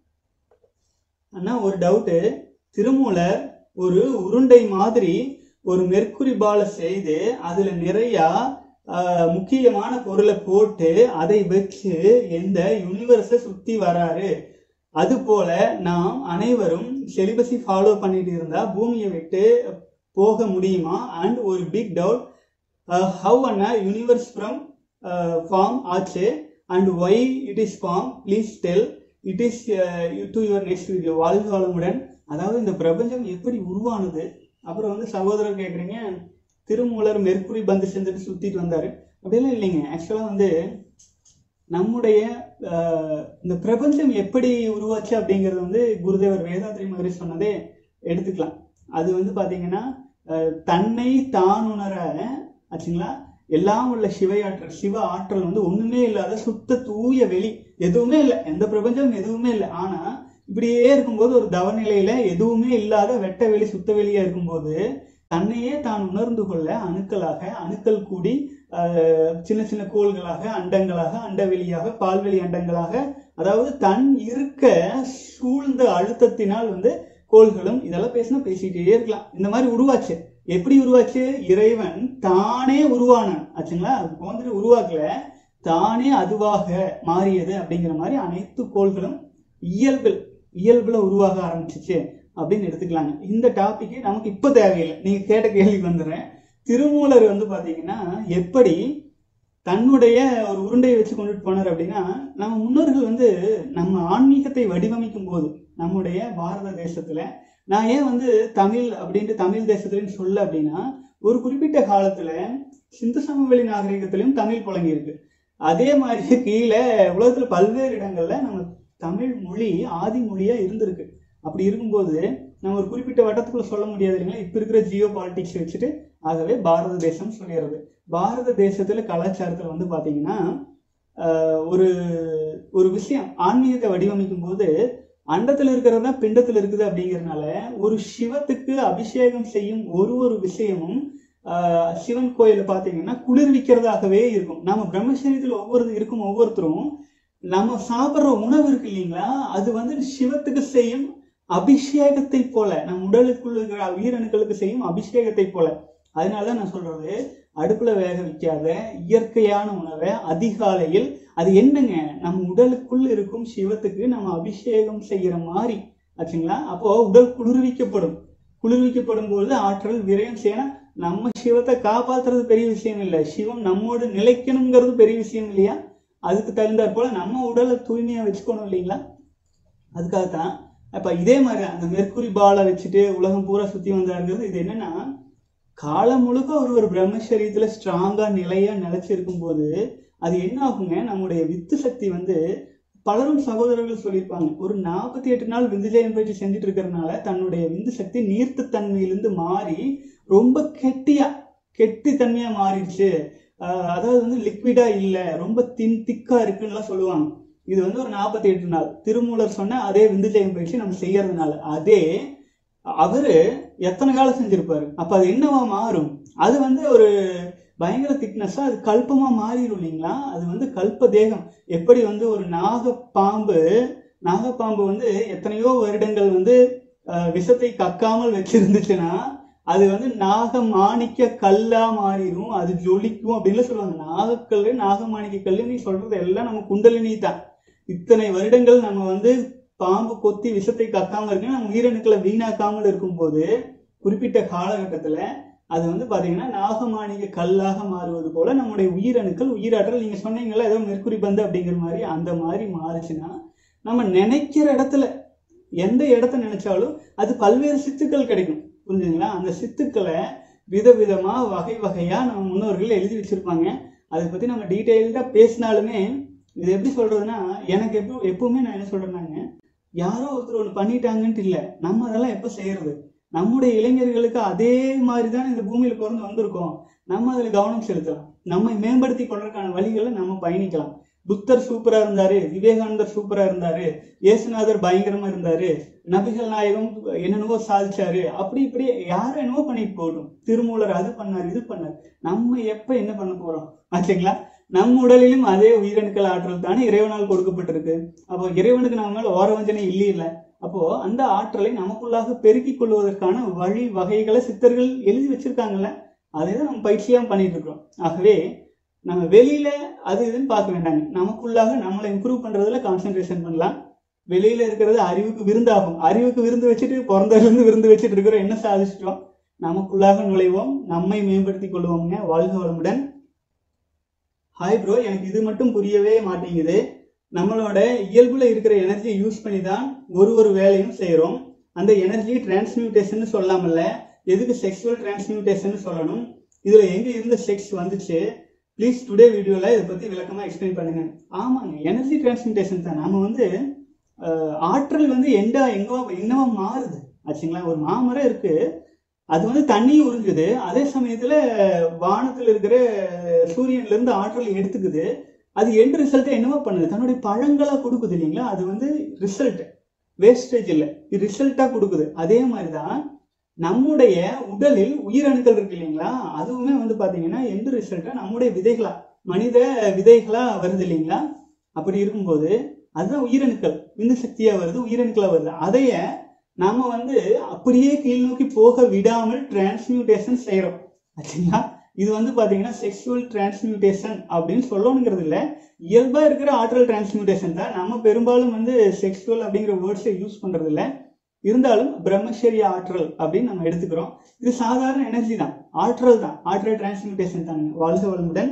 அண்ணா ஒரு டவுட்டு திருமூலர் ஒரு உருண்டை மாதிரி ஒரு மெர்க்குரி பாலை செய்து அதுல நிறைய ஆஹ், முக்கியமான பொருளை போட்டு அதை வச்சு எந்த யூனிவர்ஸை சுத்தி வராரு அது போல நாம் அனைவரும் செலிபஸை ஃபாலோ பண்ணிட்டு இருந்தா பூமியை விட்டு போக முடியுமா அண்ட் ஒரு பிக் டவுட் ஹவ் அண்ணா யூனிவர்ஸ் ஃப்ரம் ஃபார்ம் ஆச்சு and why it is form please tell it is to your next video வாழ்க வளமுடன் அதாவது இந்த பிரபஞ்சம் எப்படி உருவானது அப்புறம் வந்து சகோதரர் கேட்குறீங்க திருமூலர் மெர்க்குரி பந்து செஞ்சுட்டு சுத்திட்டு வந்தாரு அப்படிலாம் இல்லைங்க ஆக்சுவலாக வந்து நம்முடைய ஆஹ், இந்த பிரபஞ்சம் எப்படி உருவாச்சு அப்படிங்கிறது வந்து குருதேவர் வேதாத்ரி மகரி சொன்னதே எடுத்துக்கலாம் அது வந்து பாத்தீங்கன்னா ஆஹ், தன்னை தான் உணர ஆச்சுங்களா எல்லாம் உள்ள சிவையாற்றல் சிவ ஆற்றல் வந்து ஒண்ணுமே இல்லாத சுத்த தூய வெளி எதுவுமே இல்லை எந்த பிரபஞ்சம் எதுவுமே இல்லை ஆனா இப்படியே இருக்கும்போது ஒரு தவநிலையில எதுவுமே இல்லாத வெட்ட வெளி சுத்த வெளியா இருக்கும்போது தன்னையே தான் உணர்ந்து கொள்ள அணுக்களாக அணுக்கள் கூடி ஆஹ், சின்ன சின்ன கோள்களாக அண்டங்களாக அண்டவெளியாக பால்வெளி அண்டங்களாக அதாவது தன் இருக்க சூழ்ந்த அழுத்தத்தினால் வந்து கோள்களும் இதெல்லாம் பேசினா பேசிட்டே இருக்கலாம் இந்த மாதிரி உருவாச்சு எப்படி உருவாச்சு இறைவன் தானே உருவானான் ஆச்சுங்களா அது வந்துட்டு உருவாக்கல தானே அதுவாக மாறியது அப்படிங்கிற மாதிரி அனைத்து கோள்களும் இயல்பில் இயல்புல உருவாக ஆரம்பிச்சிச்சு அப்படின்னு எடுத்துக்கலாங்க இந்த டாபிக் நமக்கு இப்ப தேவையில்லை நீங்க கேட்ட கேள்விக்கு வந்துடுறேன் திருமூலர் வந்து பாத்தீங்கன்னா எப்படி தன்னுடைய ஒரு உருண்டையை வச்சு கொண்டுட்டு போனார் அப்படின்னா நம்ம முன்னோர்கள் வந்து நம்ம ஆன்மீகத்தை வடிவமைக்கும் போது நம்முடைய பாரத தேசத்துல நான் ஏன் வந்து தமிழ் அப்படின்ட்டு தமிழ் தேசத்துலன்னு சொல்ல அப்படின்னா ஒரு குறிப்பிட்ட காலத்துல சிந்து சமவெளி நாகரிகத்திலும் தமிழ் புழங்கி இருக்கு அதே மாதிரி கீழே உலகத்துல பல்வேறு இடங்கள்ல நம்ம தமிழ் மொழி ஆதி மொழியா இருந்திருக்கு அப்படி இருக்கும்போது நம்ம ஒரு குறிப்பிட்ட வட்டத்துக்குள்ள சொல்ல முடியாது இல்லைங்களா இப்ப இருக்கிற ஜியோ பாலிட்டிக்ஸ் வச்சுட்டு ஆகவே பாரத தேசம் சொல்லிடுறது பாரத தேசத்துல கலாச்சாரத்துல வந்து பாத்தீங்கன்னா ஆஹ், ஒரு ஒரு விஷயம் ஆன்மீகத்தை வடிவமைக்கும் போது அண்டத்துல இருக்கிறதா பிண்டத்துல இருக்குது அப்படிங்கறதுனால ஒரு சிவத்துக்கு அபிஷேகம் செய்யும் ஒரு ஒரு விஷயமும் ஆஹ், சிவன் கோயில பாத்தீங்கன்னா குளிர்விக்கிறதாகவே இருக்கும் நம்ம பிரம்மச்சரியத்தில் ஒவ்வொரு இருக்கும் ஒவ்வொருத்தரும் நம்ம சாப்பிடுற உணவு இருக்கு இல்லைங்களா அது வந்து சிவத்துக்கு செய்யும் அபிஷேகத்தை போல நம் உடலுக்குள்ள இருக்கிற உயிரணுக்களுக்கு செய்யும் அபிஷேகத்தை போல அதனாலதான் நான் சொல்றது அடுப்புல வேக வைக்காத இயற்கையான உணவை அதிகாலையில் அது என்னங்க நம்ம உடலுக்குள்ள இருக்கும் சிவத்துக்கு நம்ம அபிஷேகம் செய்யற மாதிரி ஆச்சுங்களா அப்போ உடல் குளிர்விக்கப்படும் குளிர்விக்கப்படும் பொழுது ஆற்றல் விரயம் செய்யணும் நம்ம சிவத்தை காப்பாத்துறது பெரிய விஷயம் இல்லை சிவம் நம்மோடு நிலைக்கணுங்கிறது பெரிய விஷயம் இல்லையா அதுக்கு தகுந்தாற் போல நம்ம உடலை தூய்மையா வச்சுக்கணும் இல்லைங்களா அதுக்காகத்தான் அப்ப இதே மாதிரி அந்த மெர்க்குரி பாலை வச்சுட்டு உலகம் பூரா சுத்தி வந்தாருங்கிறது இது என்னன்னா காலம் முழுக்க ஒரு ஒரு பிரம்மச்சரியத்துல ஸ்ட்ராங்கா நிலையா நிலைச்சிருக்கும் போது அது என்ன ஆகுங்க நம்முடைய வித்து சக்தி வந்து பலரும் சகோதரர்கள் சொல்லியிருப்பாங்க ஒரு நாற்பத்தி எட்டு நாள் விந்து ஜெயம் பயிற்சி செஞ்சுட்டு இருக்கிறதுனால தன்னுடைய விந்து சக்தி நீர்த்து தன்மையிலிருந்து மாறி ரொம்ப கெட்டியா கெட்டி தன்மையா மாறிடுச்சு ஆஹ் அதாவது வந்து லிக்விடா இல்ல ரொம்ப தின் திக்கா இருக்குன்னுலாம் சொல்லுவாங்க இது வந்து ஒரு நாற்பத்தி எட்டு நாள் திருமூலர் சொன்ன அதே விந்து ஜெயம் பயிற்சி நம்ம செய்யறதுனால அதே அவரு எத்தனை காலம் செஞ்சிருப்பாரு அப்ப அது என்னவா மாறும் அது வந்து ஒரு பயங்கர திக்னஸா அது கல்பமா மாறிடும் இல்லைங்களா அது வந்து கல்ப தேகம் எப்படி வந்து ஒரு நாகப்பாம்பு நாகப்பாம்பு வந்து எத்தனையோ வருடங்கள் வந்து அஹ், விஷத்தை கக்காமல் வச்சிருந்துச்சுன்னா அது வந்து நாக மாணிக்க கல்லா மாறிடும் அது ஜொலிக்கும் அப்படின்னு சொல்லுவாங்க நாகக்கல்லு நாகமாணிக்க கல்லு நீ சொல்றது எல்லாம் நம்ம குண்டலினி தான் இத்தனை வருடங்கள் நம்ம வந்து பாம்பு கொத்தி விஷத்தை கக்காம இருக்கு நம்ம உயிரணுக்களை வீணாக்காமல் இருக்கும்போது குறிப்பிட்ட காலகட்டத்துல அது வந்து பாத்தீங்கன்னா நாகமாணிக கல்லாக மாறுவது போல நம்முடைய உயிரணுக்கள் உயிராற்றல் நீங்க சொன்னீங்கல்ல ஏதோ மெர்க்குரி பந்து அப்படிங்கிற மாதிரி அந்த மாதிரி மாறுச்சுன்னா நம்ம நினைக்கிற இடத்துல எந்த இடத்த நினைச்சாலும் அது பல்வேறு சித்துக்கள் கிடைக்கும் புரிஞ்சுங்களா அந்த சித்துக்களை விதவிதமா வகை வகையா நம்ம முன்னோர்கள் எழுதி வச்சிருப்பாங்க அதை பத்தி நம்ம டீட்டெயில்டா பேசினாலுமே இது எப்படி சொல்றதுன்னா எனக்கு எப்போ எப்பவுமே நான் என்ன சொல்றேன்னாங்க யாரோ ஒருத்தர் ஒன்று பண்ணிட்டாங்கன்ட்டு இல்லை நம்ம அதெல்லாம் எப்போ செய்யறது நம்முடைய இளைஞர்களுக்கு அதே மாதிரி தான் இந்த பூமியில பிறந்து வந்திருக்கோம் நம்ம அதில் கவனம் செலுத்தலாம் நம்மை மேம்படுத்தி கொள்றதுக்கான வழிகளை நம்ம பயணிக்கலாம் புத்தர் சூப்பரா இருந்தாரு விவேகானந்தர் சூப்பரா இருந்தாரு இயேசுநாதர் பயங்கரமா இருந்தாரு நபிகள் நாயகம் என்னென்னவோ சாதிச்சாரு அப்படி இப்படி யாரும் என்னவோ பண்ணிட்டு போகட்டும் திருமூலர் அது பண்ணாரு இது பண்ணாரு நம்ம எப்ப என்ன பண்ண போறோம் ஆச்சுங்களா நம் உடலிலும் அதே உயிரணுக்கள் ஆற்றல் தானே இறைவனால் கொடுக்கப்பட்டிருக்கு அப்போ இறைவனுக்கு நம்ம மேல ஓரவஞ்சனை இல்லை இல்ல அப்போ அந்த ஆற்றலை நமக்குள்ளாக பெருக்கிக் கொள்வதற்கான வழி வகைகளை சித்தர்கள் எழுதி வச்சிருக்காங்கல்ல அதை தான் நம்ம பயிற்சியா பண்ணிட்டு இருக்கிறோம் ஆகவே நம்ம வெளியில அது இதுன்னு பார்க்க வேண்டாங்க நமக்குள்ளாக நம்மளை இம்ப்ரூவ் பண்றதுல கான்சென்ட்ரேஷன் பண்ணலாம் வெளியில இருக்கிறது அறிவுக்கு விருந்தாகும் அறிவுக்கு விருந்து வச்சுட்டு பிறந்ததுல இருந்து விருந்து வச்சுட்டு இருக்கிறோம் என்ன சாதிச்சிட்டோம் நமக்குள்ளாக நுழைவோம் நம்மை மேம்படுத்திக் கொள்வோங்க வாழ்க வளமுடன் ஹாய் ப்ரோ எனக்கு இது மட்டும் புரியவே மாட்டேங்குது நம்மளோட இயல்புல இருக்கிற எனர்ஜியை யூஸ் பண்ணி தான் ஒரு ஒரு வேலையும் செய்றோம் அந்த எனர்ஜி டிரான்ஸ்மியூட்டேஷன் சொல்லாமல்ல எதுக்கு செக்ஷுவல் டிரான்ஸ்மியூட்டேஷன் சொல்லணும் இதுல எங்க இருந்த செக்ஸ் வந்துச்சு ப்ளீஸ் டுடே வீடியோல இதை பத்தி விளக்கமா எக்ஸ்பிளைன் பண்ணுங்க ஆமாங்க எனர்ஜி டிரான்ஸ்மியூட்டேஷன் தான் நாம வந்து அஹ், ஆற்றல் வந்து எண்டா எங்கோ என்னவா மாறுது ஆச்சுங்களா ஒரு மாமரம் இருக்கு அது வந்து தண்ணி உறிஞ்சுது அதே சமயத்துல வானத்துல இருக்கிற சூரியன்ல இருந்து ஆற்றல் எடுத்துக்குது அது எண்ட் ரிசல்ட் என்னவா பண்ணுது தன்னுடைய பழங்களா கொடுக்குது இல்லைங்களா அது வந்து ரிசல்ட் வேஸ்டேஜ் இல்லை இது ரிசல்ட்டா கொடுக்குது அதே மாதிரிதான் நம்முடைய உடலில் உயிரணுக்கள் இருக்கு இல்லைங்களா அதுவுமே வந்து பாத்தீங்கன்னா எந்த ரிசல்ட்டா நம்முடைய விதைகளா மனித விதைகளா வருது இல்லைங்களா அப்படி இருக்கும்போது அதுதான் உயிரணுக்கள் விந்து சக்தியா வருது உயிரணுக்களா வருது அதைய நாம வந்து அப்படியே கீழ் நோக்கி போக விடாமல் டிரான்ஸ்மியூட்டேஷன் செய்யறோம் ஆச்சுங்களா இது வந்து பாத்தீங்கன்னா செக்ஷுவல் டிரான்ஸ்மியூட்டேஷன் அப்படின்னு சொல்லணுங்கிறது இல்ல இயல்பா இருக்கிற ஆற்றல் டிரான்ஸ்மியூட்டேஷன் தான் நம்ம பெரும்பாலும் வந்து செக்ஷுவல் அப்படிங்கிற வேர்ட்ஸை யூஸ் பண்றது இல்ல இருந்தாலும் பிரம்மச்சரிய ஆற்றல் அப்படின்னு நம்ம எடுத்துக்கிறோம் இது சாதாரண எனர்ஜி தான் ஆற்றல் தான் ஆற்றல் டிரான்ஸ்மியூட்டேஷன் தாங்க வாழ்க வளமுடன்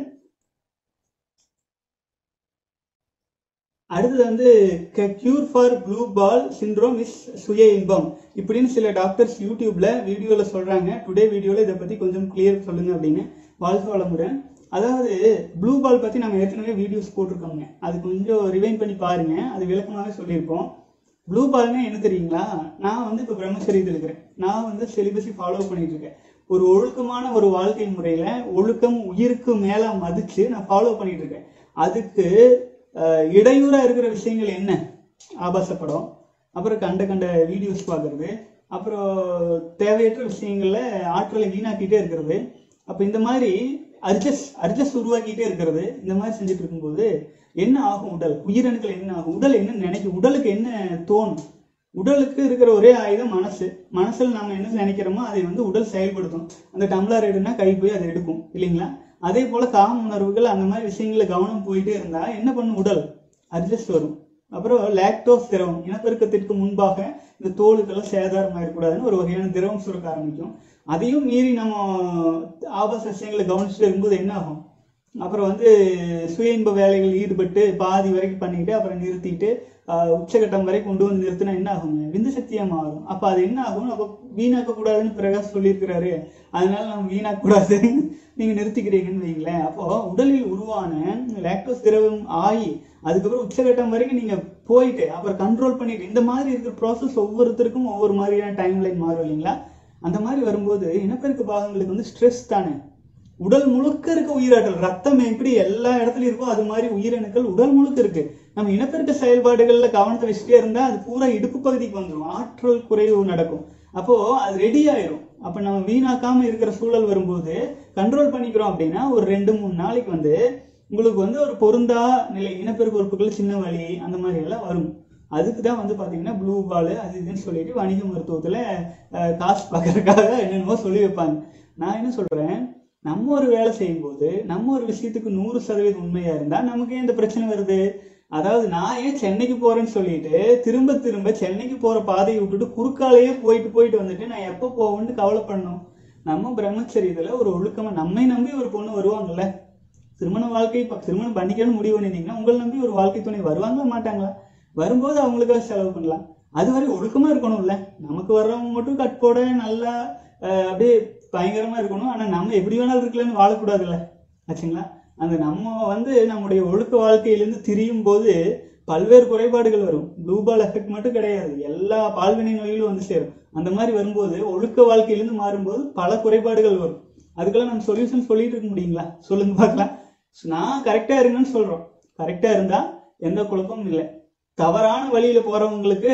அடுத்தது வந்து cure for blue ball syndrome is சுய இன்பம் இப்படின்னு சில டாக்டர்ஸ் யூடியூப்ல வீடியோல சொல்றாங்க டுடே வீடியோல இதை பத்தி கொஞ்சம் கிளியர் சொல்லுங்க அப்படின்னு வாழ்க வளமுடன் அதாவது ப்ளூ பால் பத்தி நம்ம ஏற்கனவே வீடியோஸ் போட்டிருக்கோங்க அது கொஞ்சம் ரிவைன் பண்ணி பாருங்க அது விளக்கமாவே சொல்லியிருப்போம் ப்ளூ பால்னா என்ன தெரியுங்களா நான் வந்து இப்போ பிரம்மச்சரியத்தில் இருக்கிறேன் நான் வந்து செலிபஸை ஃபாலோ பண்ணிட்டு இருக்கேன் ஒரு ஒழுக்கமான ஒரு வாழ்க்கை முறையில ஒழுக்கம் உயிருக்கு மேல மதிச்சு நான் ஃபாலோ பண்ணிட்டு இருக்கேன் அதுக்கு அஹ், இடையூறா இருக்கிற விஷயங்கள் என்ன ஆபாச படம் அப்புறம் கண்ட கண்ட வீடியோஸ் பார்க்கறது அப்புறம் தேவையற்ற விஷயங்கள்ல ஆற்றலை வீணாக்கிட்டே இருக்கிறது அப்ப இந்த மாதிரி அட்ஜஸ்ட் அட்ஜஸ்ட் உருவாக்கிட்டே இருக்கிறது இந்த மாதிரி செஞ்சுட்டு இருக்கும்போது என்ன ஆகும் உடல் உயிரணுக்கள் என்ன ஆகும் உடல் என்ன நினைக்கும் உடலுக்கு என்ன தோணும் உடலுக்கு இருக்கிற ஒரே ஆயுதம் மனசு மனசுல நாம என்ன நினைக்கிறோமோ அதை வந்து உடல் செயல்படுத்தும் அந்த டம்ளர் எடுனா கை போய் அதை எடுக்கும் இல்லைங்களா அதே போல காம உணர்வுகள் அந்த மாதிரி விஷயங்களை கவனம் போயிட்டே இருந்தா என்ன பண்ணும் உடல் அட்ஜஸ்ட் வரும் அப்புறம் லாக்டோஸ் திரவம் இனப்பெருக்கத்திற்கு முன்பாக இந்த தோலுக்கெல்லாம் சேதாரம் ஆயிடக்கூடாதுன்னு ஒரு வகையான திரவம் சுரக்க ஆரம்பிக்கும் அதையும் மீறி நம்ம ஆபாச விஷயங்களை கவனிச்சுட்டு இருக்கும்போது என்ன ஆகும் அப்புறம் வந்து சுய இன்ப வேலைகள் ஈடுபட்டு பாதி வரைக்கும் பண்ணிட்டு அப்புறம் நிறுத்திட்டு ஆஹ், உச்சகட்டம் வரை கொண்டு வந்து நிறுத்தினா என்ன ஆகுங்க விந்து சக்தியா மாறும் அப்ப அது என்ன ஆகும் அப்ப வீணாக்க கூடாதுன்னு பிரகாஷ் சொல்லியிருக்கிறாரு அதனால நம்ம வீணாக்க கூடாதுன்னு நீங்க நிறுத்திக்கிறீங்கன்னு வைங்களேன் அப்போ உடலில் உருவான லாக்டோஸ் திரவம் ஆகி அதுக்கப்புறம் உச்சகட்டம் வரைக்கும் நீங்க போயிட்டு அப்புறம் கண்ட்ரோல் பண்ணிட்டு இந்த மாதிரி இருக்கிற ப்ராசஸ் ஒவ்வொருத்தருக்கும் ஒவ்வொரு மாதிரியான டைம் லைன் மாறும் இல்லைங்களா அந்த மாதிரி வரும்போது இனப்பெருக்க பாகங்களுக்கு வந்து ஸ்ட்ரெஸ் தானே உடல் முழுக்க இருக்க உயிராற்றல் ரத்தம் எப்படி எல்லா இடத்துலயும் இருக்கோ அது மாதிரி உயிரணுக்கள் உடல் முழுக்க இருக்கு நம்ம இனப்பெருக்க செயல்பாடுகள்ல கவனத்தை வச்சுட்டே இருந்தா அது பூரா இடுப்பு பகுதிக்கு வந்துடும் ஆற்றல் குறைவு நடக்கும் அப்போ அது ரெடி ஆயிரும் அப்ப நம்ம வீணாக்காம இருக்கிற சூழல் வரும்போது கண்ட்ரோல் பண்ணிக்கிறோம் அப்படின்னா ஒரு ரெண்டு மூணு நாளைக்கு வந்து உங்களுக்கு வந்து ஒரு பொருந்தா நிலை இனப்பெருக்க உறுப்புகள் சின்ன வலி அந்த மாதிரி எல்லாம் வரும் அதுக்கு தான் வந்து பாத்தீங்கன்னா ப்ளூ பால் அது இதுன்னு சொல்லிட்டு வணிக மருத்துவத்துல அஹ், காசு பார்க்கறதுக்காக என்னென்னமோ சொல்லி வைப்பாங்க நான் என்ன சொல்றேன் நம்ம ஒரு வேலை செய்யும்போது நம்ம ஒரு விஷயத்துக்கு நூறு சதவீதம் உண்மையா இருந்தா நமக்கு ஏன் இந்த பிரச்சனை வருது அதாவது நான் ஏன் சென்னைக்கு போறேன்னு சொல்லிட்டு திரும்ப திரும்ப சென்னைக்கு போற பாதையை விட்டுட்டு குறுக்காலேயே போயிட்டு போயிட்டு வந்துட்டு நான் எப்போ போவேன்னு கவலைப்படணும் நம்ம பிரம்மச்சரியத்துல ஒரு ஒழுக்கமா நம்மை நம்பி ஒரு பொண்ணு வருவாங்கல்ல திருமண வாழ்க்கை இப்ப திருமணம் பண்ணிக்கணும்னு முடிவு பண்ணிருந்தீங்கன்னா உங்களை நம்பி ஒரு வாழ்க்கை துணை வருவாங்களா மாட்டாங்களா வரும்போது அவங்களுக்காக செலவு பண்ணலாம் அது வரை ஒழுக்கமா இருக்கணும்ல நமக்கு வர்றவங்க மட்டும் கட்போட நல்லா அஹ், அப்படியே பயங்கரமா இருக்கணும் ஆனா நம்ம எப்படி வேணாலும் இருக்கலன்னு வாழக்கூடாதுல்ல ஆச்சுங்களா அந்த நம்ம வந்து நம்முடைய ஒழுக்க வாழ்க்கையிலிருந்து திரியும் போது பல்வேறு குறைபாடுகள் வரும் ப்ளூபால் எஃபெக்ட் மட்டும் கிடையாது எல்லா பால்வினை நோய்களும் வந்து சேரும் அந்த மாதிரி வரும்போது ஒழுக்க வாழ்க்கையிலிருந்து மாறும்போது பல குறைபாடுகள் வரும் அதுக்கெல்லாம் நம்ம சொல்யூஷன் சொல்லிட்டு இருக்க முடியுங்களா சொல்லுங்க பார்க்கலாம் நான் கரெக்டா இருங்கன்னு சொல்றோம் கரெக்டா இருந்தா எந்த குழப்பமும் இல்லை தவறான வழியில போறவங்களுக்கு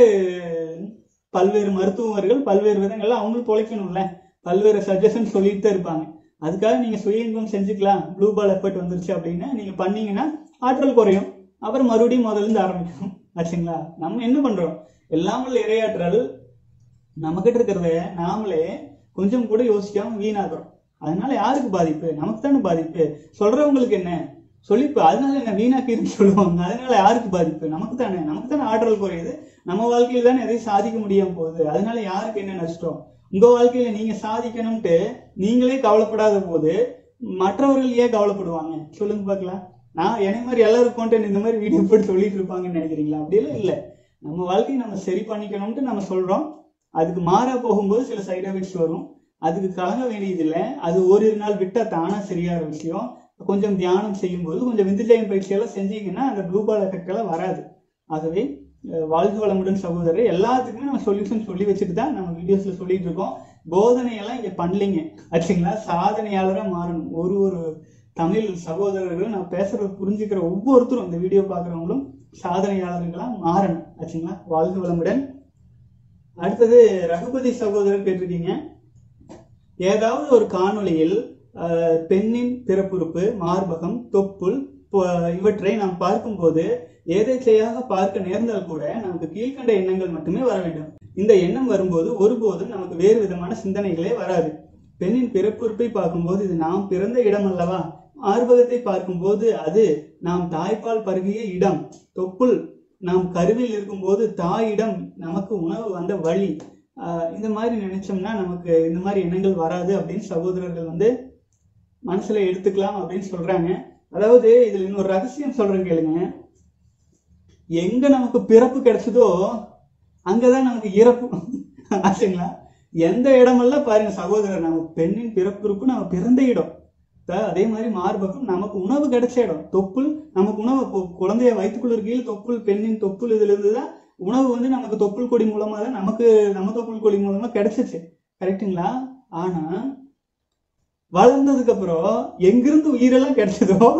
பல்வேறு மருத்துவர்கள் பல்வேறு விதங்கள்ல அவங்களும் பொழைக்கணும்ல பல்வேறு சஜஷன் சொல்லிட்டு தான் இருப்பாங்க அதுக்காக நீங்க சுய இன்பம் செஞ்சுக்கலாம் ப்ளூ பால் எஃபர்ட் வந்துருச்சு அப்படின்னா நீங்க பண்ணீங்கன்னா ஆற்றல் குறையும் அப்புறம் மறுபடியும் முதல்ல இருந்து ஆரம்பிக்கணும் ஆச்சுங்களா நம்ம என்ன பண்றோம் எல்லாம் உள்ள இரையாற்றல் நம்ம கிட்ட இருக்கிறத நாமளே கொஞ்சம் கூட யோசிக்காம வீணாகிறோம் அதனால யாருக்கு பாதிப்பு நமக்கு தானே பாதிப்பு சொல்றவங்களுக்கு என்ன சொல்லிப்பு அதனால என்ன வீணாக்கிருன்னு சொல்லுவாங்க அதனால யாருக்கு பாதிப்பு நமக்கு தானே நமக்கு தானே ஆற்றல் குறையுது நம்ம வாழ்க்கையில தானே எதையும் சாதிக்க முடியாம போகுது அதனால யாருக்கு என்ன நஷ்டம் உங்க வாழ்க்கையில நீங்க சாதிக்கணும்ட்டு நீங்களே கவலைப்படாத போது மற்றவர்கள் ஏன் கவலைப்படுவாங்க சொல்லுங்க பார்க்கலாம் நான் என்னை மாதிரி எல்லாரும் content இந்த மாதிரி வீடியோ போட்டு சொல்லிட்டு இருப்பாங்கன்னு நினைக்கிறீங்களா அப்படியெல்லாம் இல்லை நம்ம வாழ்க்கையை நம்ம சரி பண்ணிக்கணும்ட்டு நம்ம சொல்றோம் அதுக்கு மாறா போகும்போது சில சைடு எஃபெக்ட்ஸ் வரும் அதுக்கு கலங்க வேண்டியதில்லை அது ஓரிரு நாள் விட்டா தானா சரியாகிற விஷயம் கொஞ்சம் தியானம் செய்யும்போது கொஞ்சம் விந்துஜயம் பயிற்சி எல்லாம் செஞ்சீங்கன்னா அந்த ப்ளூ பால் எஃபெக்ட் எல்லாம் வராது ஆகவே அஹ், வாழ்க வளமுடன் சகோதரர் எல்லாத்துக்குமே நம்ம சொல்யூஷன் சொல்லி வச்சுட்டு தான் நம்ம வீடியோஸ்ல சொல்லிட்டு இருக்கோம் போதனையெல்லாம் இங்க பண்ணலைங்க ஆச்சுங்களா சாதனையாளரா மாறணும் ஒரு ஒரு தமிழ் சகோதரர்களும் நான் பேசுறத புரிஞ்சுக்கிற ஒவ்வொருத்தரும் இந்த வீடியோ பார்க்குறவங்களும் சாதனையாளர்களா மாறணும் ஆச்சுங்களா வாழ்க வளமுடன் அடுத்தது ரகுபதி சகோதரர் கேட்டிருக்கீங்க ஏதாவது ஒரு காணொளியில் அஹ், பெண்ணின் பிறப்புறுப்பு மார்பகம் தொப்புள் ப- இவற்றை நாம் பார்க்கும்போது ஏதேச்சையாக பார்க்க நேர்ந்தால் கூட நமக்கு கீழ்க்கண்ட எண்ணங்கள் மட்டுமே வர வேண்டும் இந்த எண்ணம் வரும்போது ஒருபோதும் நமக்கு வேறு விதமான சிந்தனைகளே வராது பெண்ணின் பிறப்புறுப்பை பார்க்கும்போது இது நாம் பிறந்த இடம் அல்லவா மார்பகத்தை பார்க்கும்போது அது நாம் தாய்ப்பால் பருகிய இடம் தொப்புள் நாம் கருவில் இருக்கும்போது தாயிடம் நமக்கு உணவு வந்த வழி ஆஹ் இந்த மாதிரி நினைச்சோம்னா நமக்கு இந்த மாதிரி எண்ணங்கள் வராது அப்படின்னு சகோதரர்கள் வந்து மனசுல எடுத்துக்கலாம் அப்படின்னு சொல்றாங்க அதாவது இதுல இன்னொரு ரகசியம் சொல்றேன் கேளுங்க எங்க நமக்கு பிறப்பு கிடைச்சதோ அங்கதான் நமக்கு இறப்பு ஆச்சுங்களா எந்த இடமெல்லாம் பாருங்க சகோதரர் நம்ம பெண்ணின் பிறப்பிற்கு நம்ம பிறந்த இடம் த- அதே மாதிரி மார்பகம் நமக்கு உணவு கிடைச்ச இடம் தொப்புள் நமக்கு உணவு இப்போ குழந்தைய வயிற்றுக்குள்ள இருக்கையில் தொப்புள் பெண்ணின் தொப்புள் இதுல இருந்து தான் உணவு வந்து நமக்கு தொப்புள் கொடி மூலமா தான் நமக்கு நம்ம தொப்புள் கொடி மூலமா கிடைச்சிச்சு கரெக்ட்டுங்களா ஆனா வளர்ந்ததுக்கு அப்புறம் எங்கிருந்து உயிரெல்லாம் கிடைச்சதோ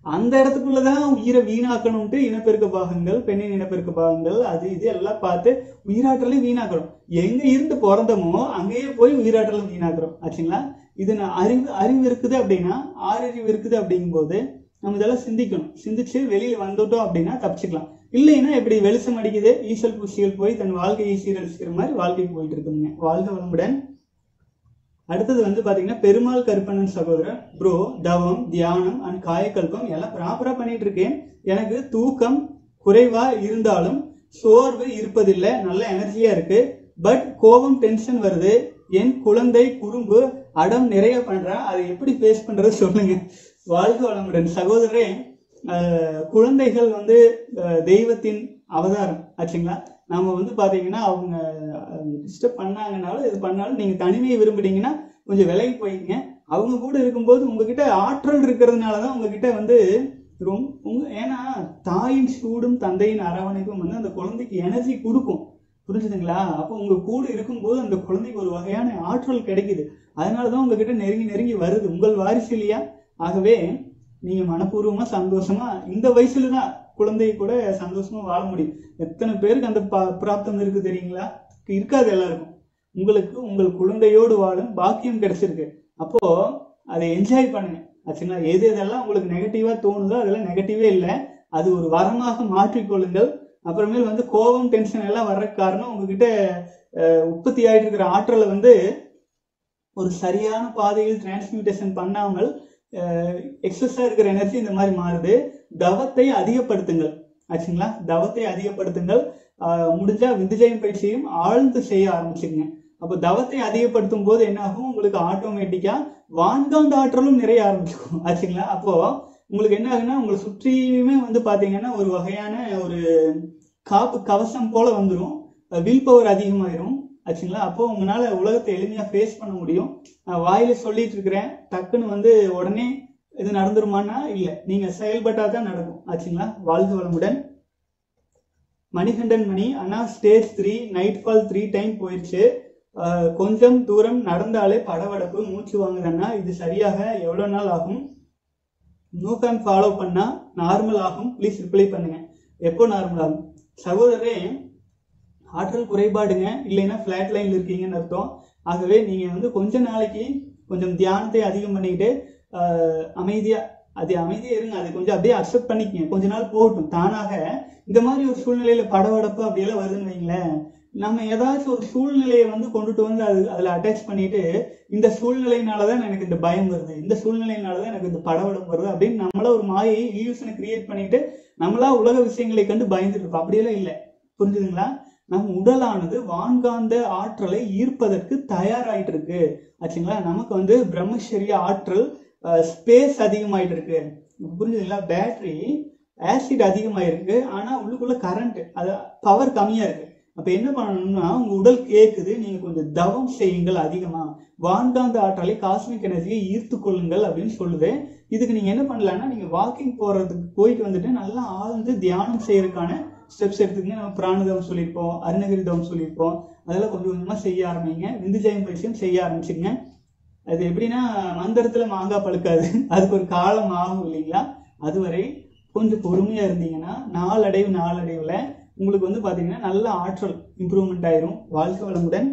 அந்த இடத்துக்குள்ளதான் உயிரை வீணாக்கணும்ட்டு இனப்பெருக்க பாகங்கள் பெண்ணின் இனப்பெருக்க பாகங்கள் அது இது எல்லாம் பார்த்து உயிராற்றலை வீணாக்குறோம் எங்க இருந்து பிறந்தமோ அங்கேயே போய் உயிராற்றலை வீணாக்குறோம் ஆச்சுங்களா இது நான் அறிவு அறிவு இருக்குது அப்படின்னா ஆறறிவு இருக்குது அப்படிங்கும்போது நம்ம இதெல்லாம் சிந்திக்கணும் சிந்திச்சு வெளியில வந்துட்டோம் அப்படின்னா தப்பிச்சுக்கலாம் இல்லைன்னா இப்படி வெளிச்சம் அடிக்குது ஈசல் பூசிகள் போய் தன் வாழ்க்கையை சீரழிச்சுக்கிற மாதிரி வாழ்க்கை போயிட்டு இருக்குங்க வாழ்க வளமுடன் அடுத்தது வந்து பாத்தீங்கன்னா பெருமாள் கருப்பண்ணன் சகோதரர் ப்ரோ தவம் தியானம் அண்ட் காயக்கல்பம் எல்லாம் ப்ராப்பரா பண்ணிட்டு இருக்கேன் எனக்கு தூக்கம் குறைவா இருந்தாலும் சோர்வு இருப்பதில்லை நல்ல எனர்ஜியா இருக்கு பட் கோபம் டென்ஷன் வருது என் குழந்தை குறும்பு அடம் நிறைய பண்றா அதை எப்படி ஃபேஸ் பண்றது சொல்லுங்க வாழ்க வளமுடன் சகோதரரே அஹ், குழந்தைகள் வந்து அஹ், தெய்வத்தின் அவதாரம் ஆச்சுங்களா நம்ம வந்து பாத்தீங்கன்னா அவங்க டிஸ்டர்ப் பண்ணாங்கனாலும் இது பண்ணாலும் நீங்க தனிமையை விரும்புறீங்கன்னா கொஞ்சம் விலகி போயிங்க அவங்க கூட இருக்கும்போது உங்ககிட்ட ஆற்றல் இருக்கிறதுனால தான் உங்ககிட்ட வந்து ரொம்ப உங்க ஏன்னா தாயின் சூடும் தந்தையின் அரவணைப்பும் வந்து அந்த குழந்தைக்கு எனர்ஜி கொடுக்கும் புரிஞ்சுதுங்களா அப்போ உங்க கூட இருக்கும்போது அந்த குழந்தைக்கு ஒரு வகையான ஆற்றல் கிடைக்குது அதனால தான் உங்ககிட்ட நெருங்கி நெருங்கி வருது உங்கள் வாரிசு இல்லையா ஆகவே நீங்க மனப்பூர்வமா சந்தோஷமா இந்த வயசுல தான் குழந்தை கூட சந்தோஷமா வாழ முடியும் எத்தனை பேருக்கு அந்த பா- பிராப்தம் இருக்கு தெரியுங்களா இருக்காது எல்லாருக்கும் உங்களுக்கு உங்கள் குழந்தையோடு வாழும் பாக்கியம் கிடைச்சிருக்கு அப்போ அதை என்ஜாய் பண்ணுங்க ஆச்சுங்களா எது எதெல்லாம் உங்களுக்கு நெகட்டிவா தோணுதோ அதெல்லாம் நெகட்டிவே இல்லை அது ஒரு வரமாக மாற்றிக்கொள்ளுங்கள் அப்புறமேல் வந்து கோபம் டென்ஷன் எல்லாம் வர்றதுக்கு காரணம் உங்ககிட்ட அஹ், உற்பத்தி ஆயிட்டு இருக்கிற ஆற்றலை வந்து ஒரு சரியான பாதையில் டிரான்ஸ்மியூட்டேஷன் பண்ணாமல் எக்ஸஸா இருக்கிற எனர்ஜி இந்த மாதிரி மாறுது தவத்தை அதிகப்படுத்துங்கள் ஆச்சுங்களா தவத்தை அதிகப்படுத்துங்கள் அஹ், முடிஞ்சா விந்துஜயம் பயிற்சியும் ஆழ்ந்து செய்ய ஆரம்பிச்சுங்க அப்போ தவத்தை அதிகப்படுத்தும் போது என்ன ஆகும் உங்களுக்கு ஆட்டோமேட்டிக்கா வான்காந்த ஆற்றலும் நிறைய ஆரம்பிச்சுக்கும் ஆச்சுங்களா அப்போ உங்களுக்கு என்ன ஆகுன்னா உங்களை சுற்றியுமே வந்து பாத்தீங்கன்னா ஒரு வகையான ஒரு காப்பு கவசம் போல வந்துடும் வில் பவர் அதிகமாயிரும் ஆச்சுங்களா அப்போ உங்களால உலகத்தை எளிமையா ஃபேஸ் பண்ண முடியும் நான் வாயில சொல்லிட்டு இருக்கிறேன் டக்குன்னு வந்து உடனே இது நடந்துருமான்னா இல்ல நீங்க செயல்பட்டா தான் நடக்கும் ஆச்சுங்களா வாழ்க வளமுடன் மணிகண்டன் மணி அண்ணா stage three night fall three time போயிடுச்சு அஹ், கொஞ்சம் தூரம் நடந்தாலே படபடப்பு மூச்சு வாங்குறேன்னா இது சரியாக எவ்வளவு நாள் ஆகும் நூகம் ஃபாலோ பண்ணா நார்மல் ஆகும் ப்ளீஸ் ரிப்ளை பண்ணுங்க எப்போ நார்மல் ஆகும் சகோதரரே ஆற்றல் குறைபாடுங்க இல்லைன்னா ஃபிளாட் லைன்ல இருக்கீங்கன்னு அர்த்தம் ஆகவே நீங்க வந்து கொஞ்ச நாளைக்கு கொஞ்சம் தியானத்தை அதிகம் பண்ணிக்கிட்டு ஆஹ், அமைதியா அது அமைதியா இருங்க அது கொஞ்சம் அப்படியே அக்செப்ட் பண்ணிக்கங்க கொஞ்ச நாள் போகட்டும் தானாக இந்த மாதிரி ஒரு சூழ்நிலையில படபடப்பு அப்படியெல்லாம் வருதுன்னு வைங்களேன் நம்ம ஏதாச்சும் ஒரு சூழ்நிலையை வந்து கொண்டுட்டு வந்து அது அதுல அட்டாச் பண்ணிட்டு இந்த சூழ்நிலையினாலதான் எனக்கு இந்த பயம் வருது இந்த சூழ்நிலையினாலதான் எனக்கு இந்த படபடப்பு வருது அப்படின்னு நம்மள ஒரு மாயை இல்யூஷனை கிரியேட் பண்ணிட்டு நம்மளா உலக விஷயங்களை கண்டு பயந்துட்டு இருப்போம் அப்படியெல்லாம் இல்லை புரிஞ்சுதுங்களா நம் உடலானது வான்காந்த ஆற்றலை ஈர்ப்பதற்கு தயாராயிட்டு இருக்கு ஆச்சுங்களா நமக்கு வந்து பிரம்மச்சரிய ஆற்றல் ஸ்பேஸ் அதிகமாயிட்டு இருக்கு இப்ப புரிஞ்சுதுங்களா பேட்டரி ஆசிட் அதிகமாயிருக்கு ஆனா உள்ளுக்குள்ள கரண்ட் அது பவர் கம்மியா இருக்கு அப்ப என்ன பண்ணணும்னா உங்க உடல் கேக்குது நீங்க கொஞ்சம் தவம் செய்யுங்கள் அதிகமா வான்காந்த ஆற்றலை காஸ்மிக் எனர்ஜியை ஈர்த்து கொள்ளுங்கள் அப்படின்னு சொல்லுது இதுக்கு நீங்க என்ன பண்ணலாம்னா நீங்க வாக்கிங் போறதுக்கு போயிட்டு வந்துட்டு நல்லா ஆழ்ந்து தியானம் செய்யறதுக்கான ஸ்டெப்ஸ் எடுத்துக்கங்க நம்ம பிராணதவம் சொல்லியிருப்போம் அருணகிரி தவம் சொல்லியிருப்போம் அதெல்லாம் கொஞ்சம் கொஞ்சமா செய்ய ஆரம்பிங்க விந்துஜயம் பயிற்சியும் செய்ய ஆரம்பிச்சுங்க அது எப்படின்னா மந்திரத்துல மாங்காய் பழுக்காது அதுக்கு ஒரு காலம் ஆகும் இல்லைங்களா அதுவரை கொஞ்சம் பொறுமையா இருந்தீங்கன்னா நாளடைவு நாளடைவுல உங்களுக்கு வந்து பாத்தீங்கன்னா நல்ல ஆற்றல் இம்ப்ரூவ்மெண்ட் ஆயிரும் வாழ்க்கை வளமுடன்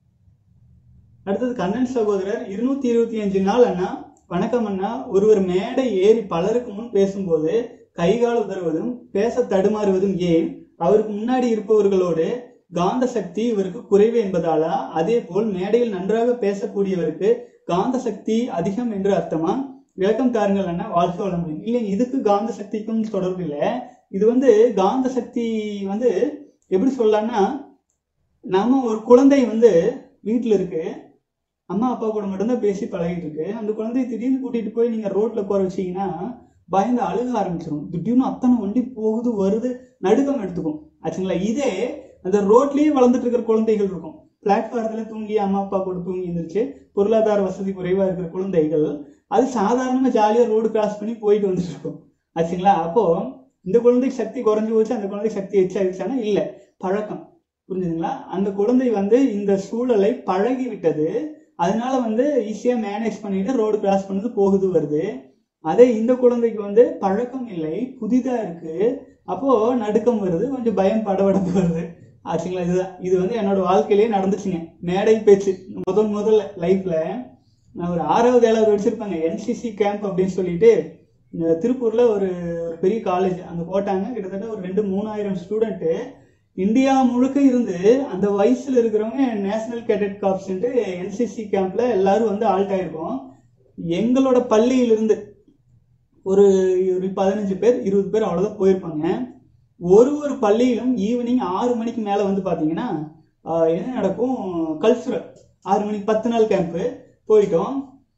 அடுத்தது கண்ணன் சகோதரர் இருநூத்தி இருபத்தி அஞ்சு நாள் அண்ணா வணக்கம் அண்ணா ஒருவர் மேடை ஏறி பலருக்கு முன் பேசும்போது கைகால் உதறுவதும் பேச தடுமாறுவதும் ஏன் அவருக்கு முன்னாடி இருப்பவர்களோடு காந்த சக்தி இவருக்கு குறைவு என்பதாலா அதே போல் மேடையில் நன்றாக பேசக்கூடியவருக்கு காந்த சக்தி அதிகம் என்று அர்த்தமா விளக்கம் தாருங்கள் அண்ணா வாழ்க்கை வளமுடன் இல்லைங்க இதுக்கு காந்த சக்திக்கும் தொடர்பு இல்லை இது வந்து காந்த சக்தி வந்து எப்படி சொல்லலாம்னா நம்ம ஒரு குழந்தை வந்து வீட்டுல இருக்கு அம்மா அப்பா கூட மட்டும்தான் பேசி பழகிட்டு இருக்கு அந்த குழந்தைய திடீர்னு கூட்டிட்டு போய் நீங்க ரோட்ல உட்கார வச்சீங்கன்னா பயந்து அழுக ஆரம்பிச்சிடும் திடீர்னு அத்தனை வண்டி போகுது வருது நடுக்கம் எடுத்துக்கும் ஆச்சுங்களா இதே அந்த ரோட்லயே வளர்ந்துட்டு இருக்கிற குழந்தைகள் இருக்கும் பிளாட்ஃபாரத்துல தூங்கி அம்மா அப்பா கூட தூங்கி இருந்துச்சு பொருளாதார வசதி குறைவா இருக்கிற குழந்தைகள் அது சாதாரணமா ஜாலியா ரோடு கிராஸ் பண்ணி போயிட்டு வந்துட்டு இருக்கும் ஆச்சுங்களா அப்போ இந்த குழந்தைக்கு சக்தி குறைஞ்சு போச்சு அந்த குழந்தைக்கு சக்தி எச்சாயிடுச்சானா இல்ல பழக்கம் புரிஞ்சுதுங்களா அந்த குழந்தை வந்து இந்த சூழலை பழகி விட்டது அதனால வந்து ஈஸியா மேனேஜ் பண்ணிட்டு ரோடு கிராஸ் பண்ணது போகுது வருது அதே இந்த குழந்தைக்கு வந்து பழக்கம் இல்லை புதிதா இருக்கு அப்போ நடுக்கம் வருது கொஞ்சம் பயம் படபடப்பு வருது ஆச்சுங்களா இதுதான் இது வந்து என்னோட வாழ்க்கையிலேயே நடந்துச்சுங்க மேடை பேச்சு முதல் முதல்ல லைஃப்ல நான் ஒரு ஆறாவது ஏழாவது படிச்சிருப்பாங்க என்சிசி கேம்ப் அப்படின்னு சொல்லிட்டு இந்த திருப்பூர்ல ஒரு ஒரு பெரிய காலேஜ் அங்க போட்டாங்க கிட்டத்தட்ட ஒரு ரெண்டு மூணாயிரம் ஸ்டூடெண்ட்டு இந்தியா முழுக்க இருந்து அந்த வயசுல இருக்கிறவங்க நேஷனல் கேடட் காப்ஸ்ன்ட்டு என்சிசி கேம்ப்ல எல்லாரும் வந்து ஆல்ட் ஆயிருக்கோம் எங்களோட பள்ளியிலிருந்து ஒரு ஒரு பதினஞ்சு பேர் இருபது பேர் அவ்வளோதான் போயிருப்பாங்க ஒரு ஒரு பள்ளியிலும் ஈவினிங் ஆறு மணிக்கு மேலே வந்து பார்த்தீங்கன்னா ஆஹ், என்ன நடக்கும் கல்ச்சுரல் ஆறு மணிக்கு பத்து நாள் கேம்ப்பு போயிட்டோம்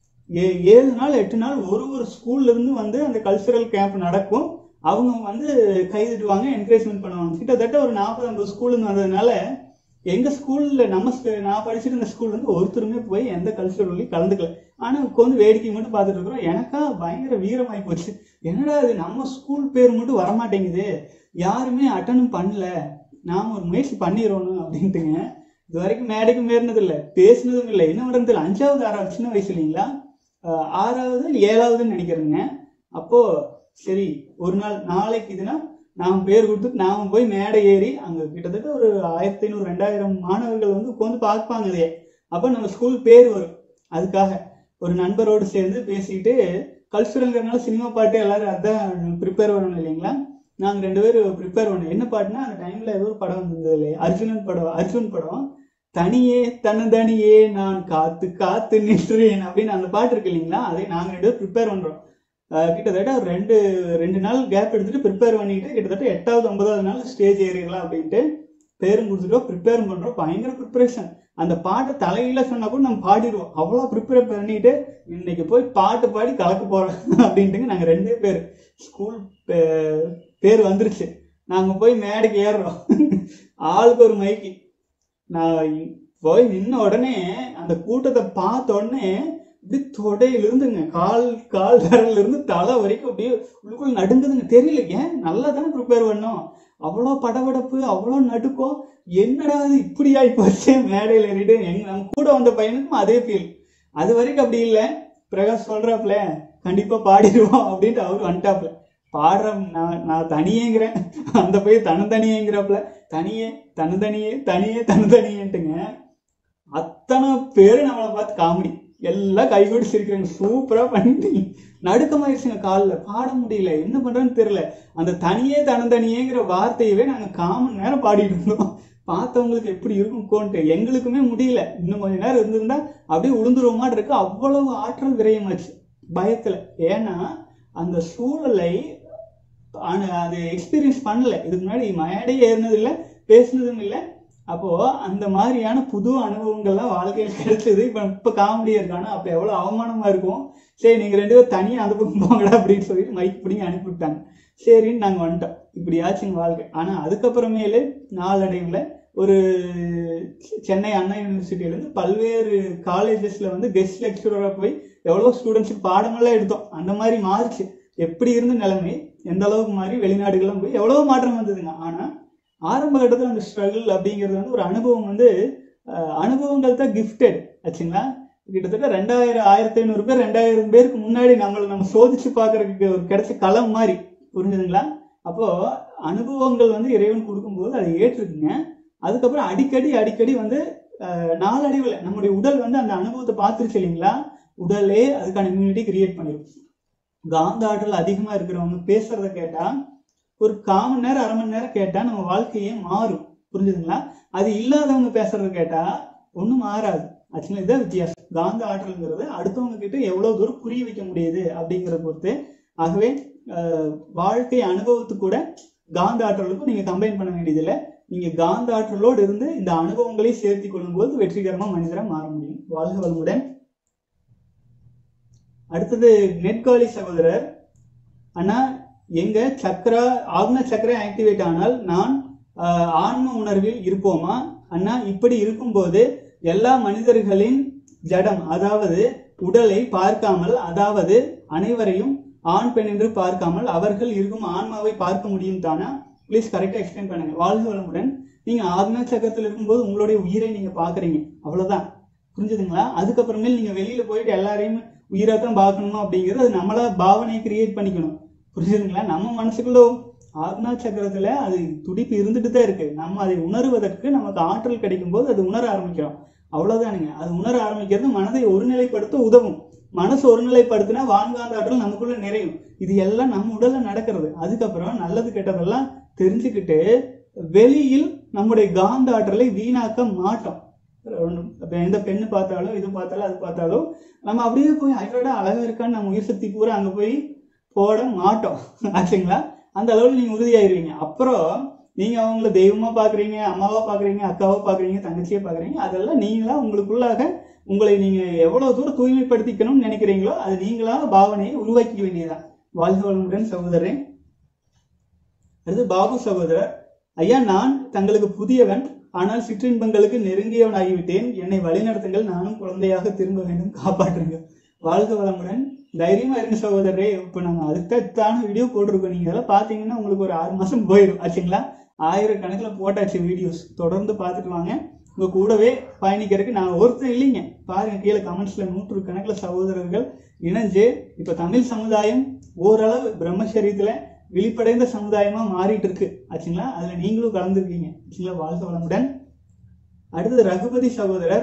ஏ ஏழு நாள் எட்டு நாள் ஒரு ஒரு ஸ்கூல்ல இருந்து வந்து அந்த கல்ச்சுரல் கேம்ப் நடக்கும் அவங்க வந்து கைதட்டுவாங்க என்கரேஜ்மெண்ட் பண்ணுவாங்க கிட்டத்தட்ட ஒரு நாற்பது ஐம்பது ஸ்கூலுங்க வந்ததுனால எங்க ஸ்கூல்ல நம்ம ஸ்கூ- நான் படிச்சுட்டு இருந்த ஸ்கூல்ல இருந்து ஒருத்தருமே போய் எந்த கல்ச்சுரல்லையும் கலந்துக்கல ஆனா உட்காந்து வேடிக்கை மட்டும் பார்த்துட்டு இருக்கிறோம் எனக்கா பயங்கர வீரமாயி போச்சு என்னடா இது நம்ம ஸ்கூல் பேர் மட்டும் வரமாட்டேங்குது யாருமே அட்டனும் பண்ணல நாம ஒரு முயற்சி பண்ணிடணும் அப்படின்ட்டுங்க இது வரைக்கும் மேடைக்கும் ஏறினது இல்லை பேசினதும் இல்லை என்ன பண்றது இல்லை அஞ்சாவது ஆறாவது சின்ன வயசு இல்லைங்களா ஆஹ் ஆறாவது இல்ல ஏழாவதுன்னு நினைக்கிறேங்க அப்போ சரி ஒரு நாள் நாளைக்கு இதுனா நாம் பேர் கொடுத்து நாம போய் மேடை ஏறி அங்க கிட்டத்தட்ட ஒரு ஆயிரத்தி ஐநூறு ரெண்டாயிரம் மாணவர்கள் வந்து உட்காந்து பார்ப்பாங்க இதையே அப்போ நம்ம ஸ்கூல் பேர் வரும் அதுக்காக ஒரு நண்பரோடு சேர்ந்து பேசிட்டு கல்ச்சுரல்ங்கிறனால சினிமா பாட்டு எல்லாரும் அதான் ப்ரிப்பேர் பண்ணணும் இல்லைங்களா நாங்கள் ரெண்டு பேரும் ப்ரிப்பேர் பண்ணோம் என்ன பாட்டுனா அந்த டைம்ல ஏதோ ஒரு படம் வந்தது இல்லையா அர்ஜுனன் படம் அர்ஜுன் படம் தனியே தன்னந்தனியே நான் காத்து காத்து நின்றேன் அப்படின்னு அந்த பாட்டு இருக்கு இல்லைங்களா அதை நாங்கள் ரெண்டு பேரும் ப்ரிப்பேர் பண்றோம் அஹ் கிட்டத்தட்ட ஒரு ரெண்டு ரெண்டு நாள் கேப் எடுத்துட்டு ப்ரிப்பேர் பண்ணிட்டு கிட்டத்தட்ட எட்டாவது ஒன்பதாவது நாள் ஸ்டேஜ் ஏறிடலாம் அப்படின்ட்டு பேரும் கொடுத்துட்டோம் ப்ரிப்பேரும் பண்றோம் பயங்கர ப்ரிப்பரேஷன் அந்த பாட்டை தலையில சொன்னா கூட நம்ம பாடிடுவோம் அவ்வளோ ப்ரிப்பேர் பண்ணிட்டு இன்னைக்கு போய் பாட்டு பாடி கலக்க போறோம் அப்படின்ட்டுங்க நாங்க ரெண்டே பேர் ஸ்கூல் பேர் வந்துருச்சு நாங்க போய் மேடைக்கு ஏறுறோம் ஆளுக்கு ஒரு மைக்கு நான் போய் நின்ன உடனே அந்த கூட்டத்தை பார்த்த உடனே இப்படி தொடையில இருந்துங்க கால் கால் விரல்ல இருந்து தலை வரைக்கும் அப்படியே உள்ளுக்குள்ள நடுங்குதுங்க தெரியல ஏன் நல்லா தானே ப்ரிப்பேர் பண்ணோம் அவ்வளோ படபடப்பு அவ்வளோ நடுக்கம் என்னடா இது இப்படி ஆகி போச்சு மேடையில் ஏறிட்டு எங்க நம்ம கூட வந்த பையனுக்கும் அதே ஃபீல் அது வரைக்கும் அப்படி இல்லை பிரகாஷ் சொல்றாப்ல கண்டிப்பா பாடிடுவோம் அப்படின்ட்டு அவரு வந்துட்டாப்ல பாடுற நான் நான் தனியேங்கிறேன் அந்த பையன் தனித்தனியேங்கிறப்பல தனியே தனித்தனியே தனியே தனித்தனியேன்ட்டுங்க அத்தனை பேரு நம்மளை பார்த்து காமெடி எல்லாம் கைகூடி சிரிக்கிறாங்க சூப்பரா பண்ணிட்டீங்க நடுக்கமாயிருச்சுங்க காலில் பாட முடியல என்ன பண்றேன்னு தெரியல அந்த தனியே தனித்தனியேங்கிற வார்த்தையவே நாங்க காமன் நேரம் பாடிட்டு இருந்தோம் பார்த்தவங்களுக்கு எப்படி இருக்கும் கோன்ட்டு எங்களுக்குமே முடியல இன்னும் கொஞ்ச நேரம் இருந்திருந்தா அப்படியே உளுந்துருவோமா இருக்கு அவ்வளவு ஆற்றல் விரயமாச்சு பயத்துல ஏன்னா அந்த சூழலை ஆன- அது எக்ஸ்பீரியன்ஸ் பண்ணல இதுக்கு முன்னாடி மேடையே ஏறினது இல்லை பேசினதும் இல்லை அப்போ அந்த மாதிரியான புது அனுபவங்கள்லாம் வாழ்க்கையில் கிடைச்சது இப்போ இப்போ காமெடியா இருக்கானா அப்போ எவ்வளோ அவமானமா இருக்கும் சரி நீங்க ரெண்டு பேரும் தனியாக அந்த பக்கம் போங்கடா அப்படின்னு சொல்லிட்டு மைக் பிடிங்கி அனுப்பி விட்டாங்க சரின்னு நாங்கள் வந்துட்டோம் இப்படி ஆச்சுங்க வாழ்க்கை ஆனால் அதுக்கப்புறமேலு நாளடைவில் ஒரு செ- சென்னை அண்ணா யூனிவர்சிட்டியிலேருந்து பல்வேறு காலேஜஸ்ல வந்து கெஸ்ட் லெக்சரராக போய் எவ்வளோ ஸ்டூடெண்ட்ஸுக்கு பாடமெல்லாம் எடுத்தோம் அந்த மாதிரி மாறுச்சு எப்படி இருந்த நிலைமை எந்த அளவுக்கு மாறி வெளிநாடுகள்லாம் போய் எவ்வளவோ மாற்றம் வந்ததுங்க ஆனால் ஆரம்ப கட்டத்தில் அந்த ஸ்ட்ரகிள் அப்படிங்கிறது வந்து ஒரு அனுபவம் வந்து அஹ், அனுபவங்கள் தான் கிஃப்டட் ஆச்சுங்களா கிட்டத்தட்ட ரெண்டாயிரம் ஆயிரத்தி ஐநூறு பேர் ரெண்டாயிரம் பேருக்கு முன்னாடி நம்மளை நம்ம சோதிச்சு பார்க்கறதுக்கு ஒரு கிடைச்ச களம் மாதிரி புரிஞ்சுதுங்களா அப்போ அனுபவங்கள் வந்து இறைவன் கொடுக்கும்போது அதை ஏற்றுக்குங்க அதுக்கப்புறம் அடிக்கடி அடிக்கடி வந்து அஹ், நாளடைவில் நம்முடைய உடல் வந்து அந்த அனுபவத்தை பார்த்துருச்சு இல்லைங்களா உடலே அதுக்கான இம்யூனிட்டி கிரியேட் பண்ணிடும் காந்த ஆற்றல் அதிகமா இருக்கிறவங்க பேசுறத கேட்டா ஒரு கால் மணி நேரம் அரை மணி நேரம் கேட்டா நம்ம வாழ்க்கையே மாறும் புரிஞ்சுதுங்களா அது இல்லாதவங்க பேசுறத கேட்டா ஒண்ணும் மாறாது ஆக்சுவலா இதுதான் வித்தியாசம் காந்த ஆற்றல்ங்கிறது அடுத்தவங்க கிட்ட எவ்வளவு தூரம் புரிய வைக்க முடியுது அப்படிங்கிறத பொறுத்து ஆகவே அஹ், வாழ்க்கை அனுபவத்துக்கு கூட காந்த ஆற்றலுக்கும் நீங்க கம்பைன் பண்ண வேண்டியதில்லை நீங்க காந்த ஆற்றலோடு இருந்து இந்த அனுபவங்களை சேர்த்தி கொள்ளும்போது வெற்றிகரமா மனிதரா மாற முடியும் வாழ்க வளமுடன் அடுத்தது நெட்காலி சகோதரர் அண்ணா எங்க சக்கரா ஆக்ன சக்கரை ஆக்டிவேட் ஆனால் நான் ஆஹ், ஆன்ம உணர்வில் இருப்போமா அண்ணா இப்படி இருக்கும்போது எல்லா மனிதர்களின் ஜடம் அதாவது உடலை பார்க்காமல் அதாவது அனைவரையும் ஆண் பெண் என்று பார்க்காமல் அவர்கள் இருக்கும் ஆன்மாவை பார்க்க முடியும் தானா ப்ளீஸ் கரெக்டாக எக்ஸ்பிளைன் பண்ணுங்க வாழ்க வளமுடன் நீங்க ஆக்ன சக்கரத்தில் இருக்கும்போது உங்களுடைய உயிரை நீங்க பாக்குறீங்க அவ்வளவுதான் புரிஞ்சுதுங்களா அதுக்கப்புறமேல் நீங்க வெளியில போயிட்டு எல்லாரையும் உயிரை தான் பார்க்கணுமா அப்படிங்கிறது அது நம்மளா பாவனையை கிரியேட் பண்ணிக்கணும் புரிஞ்சுதுங்களா நம்ம மனசுக்குள்ள ஆக்னா சக்கரத்துல அது துடிப்பு இருந்துட்டு தான் இருக்கு நம்ம அதை உணர்வதற்கு நமக்கு ஆற்றல் கிடைக்கும் போது அது உணர ஆரம்பிக்கிறோம் அவ்வளவுதானுங்க அது உணர ஆரம்பிக்கிறது மனதை ஒருநிலைப்படுத்த உதவும் மனசு ஒருநிலைப்படுத்தினா வான்காந்த ஆற்றல் நமக்குள்ள நிறையும் இது எல்லாம் நம்ம உடல்ல நடக்கிறது அதுக்கப்புறம் நல்லது கெட்டதெல்லாம் தெரிஞ்சுக்கிட்டு வெளியில் நம்முடைய காந்த ஆற்றலை வீணாக்க மாட்டோம் இப்ப எந்த பெண்ணு பார்த்தாலும் இது பார்த்தாலும் அது பார்த்தாலும் நம்ம அப்படியே போய் அழகா அழகா இருக்கான்னு நம்ம உயிர் சக்தி பூரா அங்க போய் போட மாட்டோம் ஆச்சுங்களா அந்த அளவுக்கு நீங்க உறுதியாயிருவீங்க அப்புறம் நீங்க அவங்கள தெய்வமா பாக்குறீங்க அம்மாவா பாக்குறீங்க அக்காவா பாக்குறீங்க தங்கச்சியா பாக்குறீங்க அதெல்லாம் நீங்களா உங்களுக்குள்ளாக உங்களை நீங்க எவ்வளவு தூரம் தூய்மைப்படுத்திக்கணும்னு நினைக்கிறீங்களோ அது நீங்களா பாவனையை உருவாக்கிக்க வேண்டியதுதான் வாழ்க வளமுடன் சகோதரன் அடுத்து பாபு சகோதரர் ஐயா நான் தங்களுக்கு புதியவன் ஆனால் சிற்றின்பங்களுக்கு நெருங்கியவன் ஆகிவிட்டேன் என்னை வழிநடத்துங்கள் நானும் குழந்தையாக திரும்ப வேண்டும் காப்பாற்றுங்க வாழ்க வளமுடன் தைரியமா இருங்க சகோதரரே இப்போ நம்ம அதுக்கான வீடியோ போட்டிருக்கோம் நீங்க அதெல்லாம் பாத்தீங்கன்னா உங்களுக்கு ஒரு ஆறு மாசம் போயிடும் ஆச்சுங்களா ஆயிரக்கணக்கில் போட்டாச்சு வீடியோஸ் தொடர்ந்து பார்த்துட்டு வாங்க உங்க கூடவே பயணிக்கிறதுக்கு நான் ஒருத்தர் இல்லைங்க பாருங்க கீழே கமெண்ட்ஸ்ல நூற்று கணக்கில் சகோதரர்கள் இணைஞ்சு இப்ப தமிழ் சமுதாயம் ஓரளவு பிரம்மச்சரியத்துல விழிப்படைந்த சமுதாயமா மாறிட்டு இருக்கு ஆச்சுங்களா அதுல நீங்களும் கலந்துருக்கீங்க ஆச்சுங்களா வாழ்க வளமுடன் அடுத்தது ரகுபதி சகோதரர்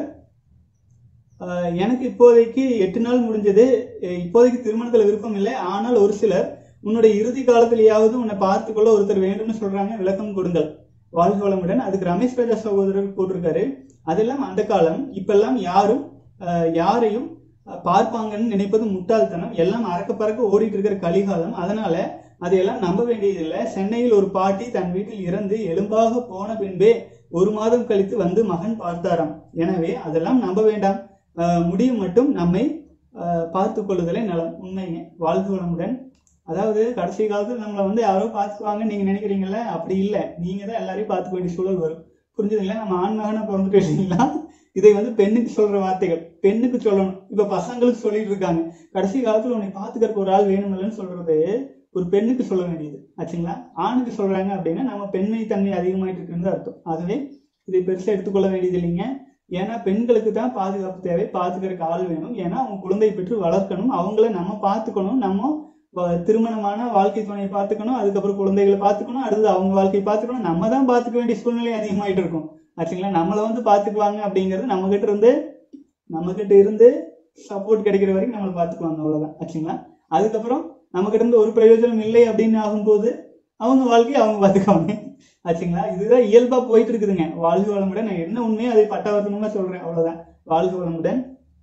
ஆஹ் எனக்கு இப்போதைக்கு எட்டு நாள் முடிஞ்சது அஹ் இப்போதைக்கு திருமணத்துல விருப்பம் இல்லை ஆனால் ஒரு சிலர் உன்னுடைய இறுதி காலத்திலேயாவது உன்னை பார்த்துக்கொள்ள ஒருத்தர் வேண்டும்னு சொல்றாங்க விளக்கம் கொடுங்கள் வாழ்க வளமுடன் அதுக்கு ரமேஷ் ராஜா சகோதரர் போட்டிருக்காரு அதெல்லாம் அந்த காலம் இப்பெல்லாம் யாரும் ஆஹ் யாரையும் அஹ் பார்ப்பாங்கன்னு நினைப்பது முட்டாள்தனம் எல்லாம் அறக்க பறக்க ஓடிட்டு இருக்கிற கலிகாலம் அதனால அதையெல்லாம் நம்ப வேண்டியதில்லை சென்னையில் ஒரு பாட்டி தன் வீட்டில் இறந்து எலும்பாக போன பின்பே ஒரு மாதம் கழித்து வந்து மகன் பார்த்தாராம் எனவே அதெல்லாம் நம்ப வேண்டாம் ஆஹ் முடியும் மட்டும் நம்மை ஆஹ் பார்த்து கொள்ளுதலே நலம் உண்மைங்க வாழ்க வளமுடன் அதாவது கடைசி காலத்துல நம்மளை வந்து யாரோ பார்த்துக்குவாங்கன்னு நீங்க நினைக்கிறீங்கல்ல அப்படி இல்லை நீங்க தான் எல்லாரையும் பார்த்துக்க வேண்டிய சூழல் வரும் புரிஞ்சுதுங்களா நம்ம ஆண் மகனா பிறந்துட்டு இல்லைங்களா இதை வந்து பெண்ணுக்கு சொல்ற வார்த்தைகள் பெண்ணுக்கு சொல்லணும் இப்ப பசங்களுக்கு சொல்லிட்டு இருக்காங்க கடைசி காலத்துல உன்னை பாத்துக்கிறதுக்கு ஒரு ஆள் வேணுமில்லன்னு சொல்றது ஒரு பெண்ணுக்கு சொல்ல வேண்டியது ஆச்சுங்களா ஆணுக்கு சொல்றாங்க அப்படின்னா நம்ம பெண்மை தன்மை அதிகமாயிட்டு இருக்குன்னு அர்த்தம் ஆகவே இதை பெருசா எடுத்துக்கொள்ள வேண்டியது இல்லைங்க ஏன்னா பெண்களுக்கு தான் பாதுகாப்பு தேவை பாத்துக்கிறதுக்கு ஆள் வேணும் ஏன்னா அவங்க குழந்தை பெற்று வளர்க்கணும் அவங்கள நம்ம பார்த்துக்கணும் நம்ம வ- திருமணமான வாழ்க்கை துணையை பார்த்துக்கணும் அதுக்கப்புறம் குழந்தைகளை பார்த்துக்கணும் அடுத்தது அவங்க வாழ்க்கையை பார்த்துக்கணும் நம்ம தான் பார்த்துக்க வேண்டிய சூழ்நிலை அதிகமாயிட்டு இருக்கும் ஆச்சுங்களா நம்மளை வந்து பார்த்துக்குவாங்க அப்படிங்கிறது நம்ம கிட்ட இருந்து நம்ம கிட்ட இருந்து சப்போர்ட் கிடைக்கிற வரைக்கும் நம்மளை பார்த்துக்குவாங்க அவ்வளவுதான் ஆச்சுங்களா அதுக்கப்புறம் நம்ம கிட்ட இருந்து ஒரு பிரயோஜனம் இல்லை அப்படின்னு ஆகும்போது அவங்க வாழ்க்கையை அவங்க பார்த்துக்குவாங்க ஆச்சுங்களா இதுதான் இயல்பா போயிட்டு இருக்குதுங்க வாழ்க வளமுடன் நான் என்ன உண்மையோ அதை பட்டவர்த்தனமா சொல்றேன் அவ்வளவுதான் வாழ்க வளமுடன்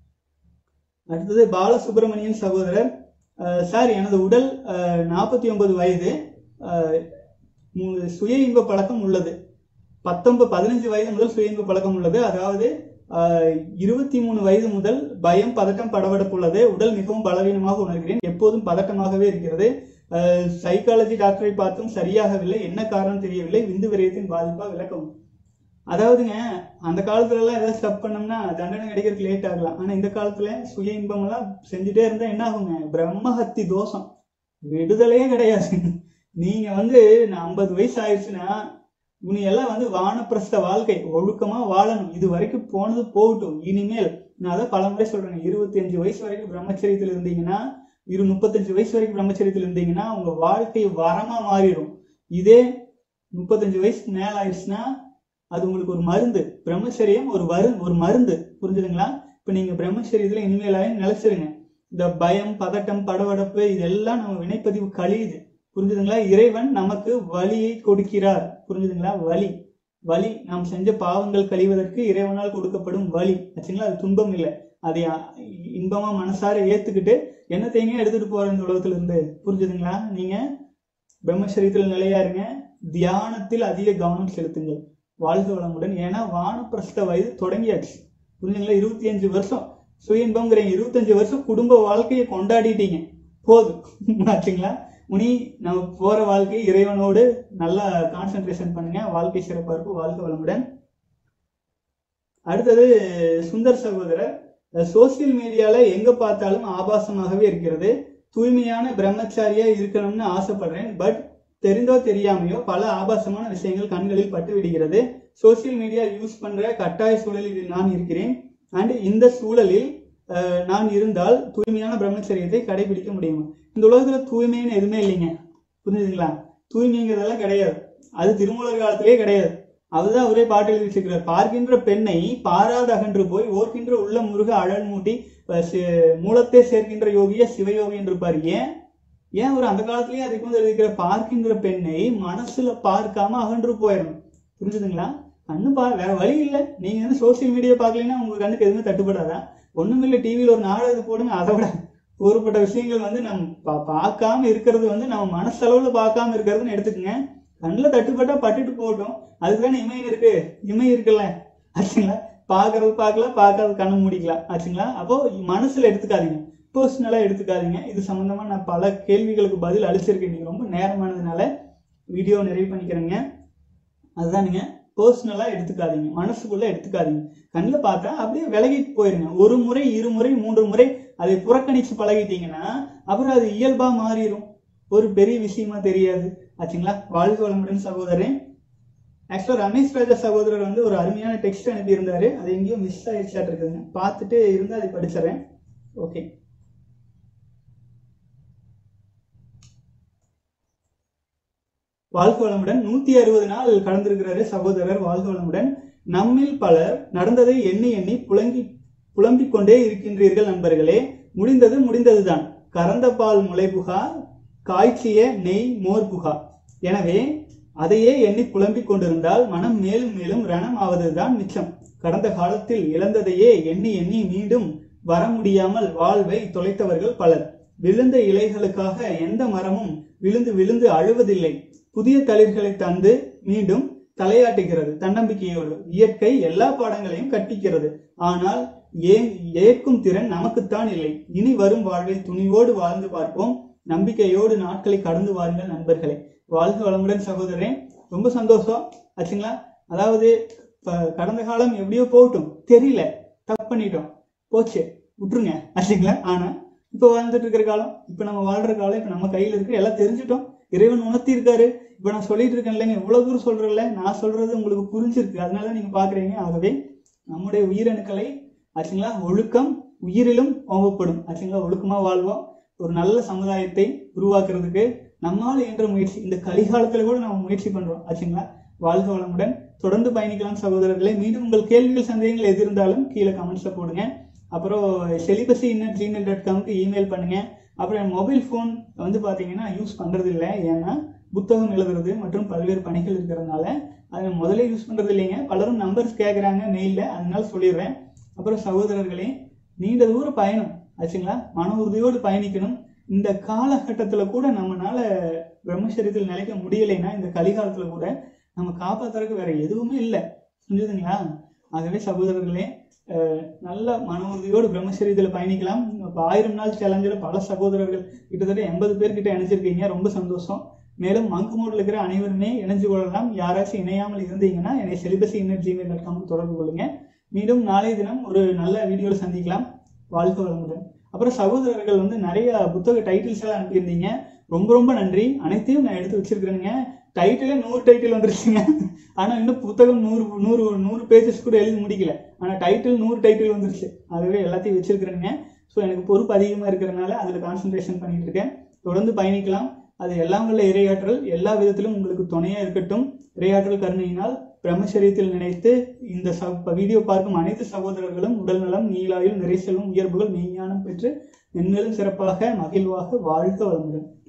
அடுத்தது பாலசுப்ரமணியன் சகோதரர் அஹ் சார் எனது உடல் நாற்பத்தி ஒன்பது வயது அஹ், மு- சுய இன்ப பழக்கம் உள்ளது பத்தொன்பது பதினஞ்சு வயது முதல் சுய இன்ப பழக்கம் உள்ளது அதாவது இருபத்தி மூணு வயது முதல் பயம் பதட்டம் படபடப்பு உள்ளது உடல் மிகவும் பலவீனமாக உணர்கிறேன் எப்போதும் பதட்டமாகவே இருக்கிறது சைக்காலஜி டாக்டரை பார்த்தும் சரியாகவில்லை என்ன காரணம் தெரியவில்லை விந்து விரயத்தின் பாதிப்பா விளக்கம் அதாவதுங்க அந்த காலத்துல எல்லாம் ஏதாவது ஸ்டப் பண்ணோம்னா தண்டனை கிடைக்கிறதுக்கு லேட் ஆகலாம் ஆனா இந்த காலத்துல சுய இன்பம் எல்லாம் செஞ்சுட்டே இருந்தா என்ன ஆகுங்க பிரம்மஹத்தி தோஷம் விடுதலையே கிடையாது நீங்க வந்து ஐம்பது வயசு ஆயிடுச்சுன்னா இவனி எல்லாம் வந்து வானப்பிரஸ்த வாழ்க்கை ஒழுக்கமா வாழணும் இது வரைக்கும் போனது போகட்டும் இனிமேல் நான் அதை பல முறை சொல்றேன் இருபத்தி அஞ்சு வயசு வரைக்கும் பிரம்மச்சரியத்தில் இருந்தீங்கன்னா இரு முப்பத்தஞ்சு வயசு வரைக்கும் பிரம்மச்சரியத்தில் இருந்தீங்கன்னா உங்க வாழ்க்கை வரமா மாறிடும் இதே முப்பத்தஞ்சு வயசுக்கு மேல ஆயிடுச்சுன்னா அது உங்களுக்கு ஒரு மருந்து பிரம்மச்சரியம் ஒரு வரு ஒரு மருந்து புரிஞ்சுதுங்களா இப்ப நீங்க பிரம்மச்சரியத்துல இனிமேலாவே நிலைச்சிருங்க இந்த பயம் பதட்டம் படபடப்பு இதெல்லாம் நம்ம வினைப்பதிவு கழியுது புரிஞ்சுதுங்களா இறைவன் நமக்கு வலியை கொடுக்கிறார் புரிஞ்சுதுங்களா வலி வலி நாம் செஞ்ச பாவங்கள் கழிவதற்கு இறைவனால் கொடுக்கப்படும் வலி ஆச்சுங்களா அது துன்பம் இல்லை அதை அ- இன்பமா மனசார ஏத்துக்கிட்டு என்னத்தையுங்க எடுத்துட்டு போற இந்த உலகத்துல இருந்து புரிஞ்சுதுங்களா நீங்க பிரம்மச்சரியத்தில் நிலையா இருங்க தியானத்தில் அதிக கவனம் செலுத்துங்கள் வாழ்க வளமுடன் ஏன்னா வானப்பிரஸ்த வயது தொடங்கியாச்சு புரிஞ்சுங்களா இருபத்தி அஞ்சு வருஷம் சுய இன்பம்ங்கிறீங்க இருபத்தஞ்சு வருஷம் குடும்ப வாழ்க்கையை கொண்டாடிட்டீங்க போதும் ஆச்சுங்களா முனி நம்ம போற வாழ்க்கை இறைவனோடு நல்லா கான்சென்ட்ரேஷன் பண்ணுங்க வாழ்க்கை சிறப்பா இருக்கும் வாழ்க வளமுடன் அடுத்தது சுந்தர் சகோதரர் சோசியல் மீடியால எங்க பார்த்தாலும் ஆபாசமாகவே இருக்கிறது தூய்மையான பிரம்மச்சாரியா இருக்கணும்னு ஆசைப்படுறேன் பட் தெரிந்தோ தெரியாமையோ பல ஆபாசமான விஷயங்கள் கண்களில் பட்டு விடுகிறது சோசியல் மீடியா யூஸ் பண்ற கட்டாய சூழலில் நான் இருக்கிறேன் அண்ட் இந்த சூழலில் அஹ், நான் இருந்தால் தூய்மையான பிரம்மச்சரியத்தை கடைபிடிக்க முடியுமா இந்த உலகத்துல தூய்மைன்னு எதுவுமே இல்லைங்க புரிஞ்சுதுங்களா தூய்மைங்கிறதெல்லாம் கிடையாது அது திருமூலர் காலத்திலே கிடையாது அதுதான் அவரே பாட்டு எழுதி வச்சிருக்கிறார் பார்க்கின்ற பெண்ணை பாராது அகன்று போய் ஓர்க்கின்ற உள்ள முருக அழல் மூட்டி அஹ், சி- மூலத்தை சேர்க்கின்ற யோகிய சிவயோகி என்று இருப்பார் ஏன் ஏன் அவர் அந்த காலத்திலேயே அதுக்கு வந்து எழுதிக்கிற பார்க்கின்ற பெண்ணை மனசுல பார்க்காம அகன்று போயிடணும் புரிஞ்சுதுங்களா கண்ணு பா வேற வழி இல்லை நீங்க வந்து சோசியல் மீடியா பார்க்கலைன்னா உங்க கண்ணுக்கு எதுவுமே தட்டுப்படாதா ஒண்ணும் இல்லை டிவியில் ஒரு நாடகத்தை போடுங்க அதை விட ஒருப்பட்ட விஷயங்கள் வந்து நம்ம பா- பார்க்காம இருக்கிறது வந்து நம்ம மனசளவுல பார்க்காம இருக்கிறதுன்னு எடுத்துக்கங்க கண்ணில் தட்டுப்பட்டா பட்டுட்டு போகட்டும் அதுக்குதானே இமை இருக்கு இமை இருக்குல்ல ஆச்சுங்களா பார்க்கறது பார்க்கலாம் பார்க்காத கண்ணு மூடிக்கலாம் ஆச்சுங்களா அப்போ மனசுல எடுத்துக்காதீங்க பர்சனலா எடுத்துக்காதீங்க இது சம்பந்தமா நான் பல கேள்விகளுக்கு பதில் அளிச்சிருக்கேன் இன்னைக்கு ரொம்ப நேரமானதுனால வீடியோ நிறைவு பண்ணிக்கிறேங்க அதுதானுங்க பர்சனலா எடுத்துக்காதீங்க மனசுக்குள்ள எடுத்துக்காதீங்க கண்ணில் பார்த்தா அப்படியே விலகிட்டு போயிருங்க ஒரு முறை இருமுறை மூன்று முறை அதை புறக்கணிச்சு பழகிட்டீங்கன்னா அப்புறம் அது இயல்பா மாறிடும் ஒரு பெரிய விஷயமா தெரியாது ஆச்சுங்களா வாழ்க வளமுடன் சகோதரன் ஆக்சுவலா ரமேஷ் ராஜா சகோதரர் வந்து ஒரு அருமையான டெக்ஸ்ட் அனுப்பியிருந்தாரு அது எங்கேயோ மிஸ் ஆயிடுச்சாட்டு இருக்குதுங்க பார்த்துட்டு இருந்தா அதை படிச்சிடறேன் ஓகே வாழ்க வளமுடன் நூத்தி அறுபது நாள் கடந்திருக்கிறாரு சகோதரர் வாழ்க வளமுடன் நம்மில் பலர் நடந்ததை எண்ணி எண்ணி புலங்கி புலம்பிக் கொண்டே இருக்கின்றீர்கள் நண்பர்களே முடிந்தது முடிந்ததுதான் கறந்த பால் முளைபுகா காய்ச்சிய நெய் மோர் புகா எனவே அதையே எண்ணி புலம்பிக் கொண்டிருந்தால் மனம் மேலும் மேலும் ரணம் ஆவதுதான் மிச்சம் கடந்த காலத்தில் இழந்ததையே எண்ணி எண்ணி மீண்டும் வர முடியாமல் வாழ்வை தொலைத்தவர்கள் பலர் விழுந்த இலைகளுக்காக எந்த மரமும் விழுந்து விழுந்து அழுவதில்லை புதிய தளிர்களை தந்து மீண்டும் தலையாட்டுகிறது தன்னம்பிக்கையோடு இயற்கை எல்லா பாடங்களையும் கற்பிக்கிறது ஆனால் ஏன் ஏற்கும் திறன் நமக்குத்தான் இல்லை இனி வரும் வாழ்வில் துணிவோடு வாழ்ந்து பார்ப்போம் நம்பிக்கையோடு நாட்களை கடந்து வாருங்கள் நண்பர்களே வாழ்க வளமுடன் சகோதரன் ரொம்ப சந்தோஷம் ஆச்சுங்களா அதாவது ப- கடந்த காலம் எப்படியோ போகட்டும் தெரியல தப்பு பண்ணிட்டோம் போச்சு விட்டுருங்க ஆச்சுங்களா ஆனா இப்ப வாழ்ந்துட்டு இருக்கிற காலம் இப்ப நம்ம வாழ்ற காலம் இப்ப நம்ம கையில இருக்கு எல்லாம் தெரிஞ்சுட்டோம் இறைவன் உணர்த்தி இருக்காரு இப்ப நான் சொல்லிட்டு இருக்கேன் இல்லைங்க இவ்வளவு தூரம் சொல்றேன்ல நான் சொல்றது உங்களுக்கு புரிஞ்சிருக்கு அதனால நீங்க பாக்குறீங்க ஆகவே நம்முடைய உயிரணுக்களை ஆச்சுங்களா ஒழுக்கம் உயிரிலும் ஓம்பப்படும் ஆச்சுங்களா ஒழுக்கமா வாழ்வோம் ஒரு நல்ல சமுதாயத்தை உருவாக்குறதுக்கு நம்மால் என்ற முயற்சி இந்த கலிகாலத்துல கூட நம்ம முயற்சி பண்றோம் ஆச்சுங்களா வாழ்க வளமுடன் தொடர்ந்து பயணிக்கலாம் சகோதரர்களே மீண்டும் உங்கள் கேள்விகள் சந்தேகங்கள் எது இருந்தாலும் கீழே கமெண்ட்ஸ்ல போடுங்க அப்புறம் செலிபசி இன்னட் ஜிமெயில் டாட் காம்க்கு இமெயில் பண்ணுங்க அப்புறம் மொபைல் ஃபோன் வந்து பார்த்தீங்கன்னா யூஸ் பண்றது இல்லை ஏன்னா புத்தகம் எழுதுறது மற்றும் பல்வேறு பணிகள் இருக்கிறதுனால அதை முதல்ல யூஸ் பண்றது இல்லைங்க பலரும் நம்பர்ஸ் கேட்குறாங்க மெயிலில் அதனால சொல்லிடுறேன் அப்புறம் சகோதரர்களே நீண்ட தூர பயணம் ஆச்சுங்களா மன உறுதியோடு பயணிக்கணும் இந்த காலகட்டத்தில் கூட நம்மனால பிரம்மச்சரியத்தில் நிலைக்க முடியலைன்னா இந்த கலிகாலத்துல கூட நம்ம காப்பாத்துறதுக்கு வேற எதுவுமே இல்லை புரிஞ்சுதுங்களா ஆகவே சகோதரர்களே அஹ், நல்ல மன உறுதியோடு பிரம்மச்சரியத்தில் பயணிக்கலாம் இப்போ ஆயிரம் நாள் சேலஞ்சில் பல சகோதரர்கள் கிட்டத்தட்ட எண்பது பேர்கிட்ட இணைஞ்சிருக்கீங்க ரொம்ப சந்தோஷம் மேலும் மங்கு மோடில் இருக்கிற அனைவருமே இணைஞ்சு கொள்ளலாம் யாராச்சும் இணையாமல் இருந்தீங்கன்னா என்னை celibacy inner Gmail dot com தொடர்பு கொள்ளுங்க மீண்டும் நாளைய தினம் ஒரு நல்ல வீடியோவில் சந்திக்கலாம் வாழ்க வளமுடன் அப்புறம் சகோதரர்கள் வந்து நிறைய புத்தக டைட்டில்ஸ் எல்லாம் அனுப்பியிருந்தீங்க ரொம்ப ரொம்ப நன்றி அனைத்தையும் நான் எடுத்து வச்சிருக்கிறேங்க டைட்டிலே நூறு டைட்டில் வந்துருச்சுங்க ஆனா இன்னும் புத்தகம் நூறு நூறு நூறு பேஜஸ் கூட எழுதி முடிக்கல ஆனா டைட்டில் நூறு டைட்டில் வந்துருச்சு அதுவே எல்லாத்தையும் வச்சிருக்கிறேங்க ஸோ எனக்கு பொறுப்பு அதிகமா இருக்கிறதுனால அதுல கான்சென்ட்ரேஷன் பண்ணிட்டு இருக்கேன் தொடர்ந்து பயணிக்கலாம் அது எல்லாம் வல்ல இரையாற்றல் எல்லா விதத்திலும் உங்களுக்கு துணையா இருக்கட்டும் இரையாற்றல் கருணையினால் பிரம்மச்சரியத்தில் நினைத்து இந்த ச- வீடியோ பார்க்கும் அனைத்து சகோதரர்களும் உடல்நலம் நீலாயுள் நிறை செல்வம் உயர்வுகள் மெய்ஞானம் பெற்று மென்மேலும் சிறப்பாக மகிழ்வாக வாழ்க வளமுடன்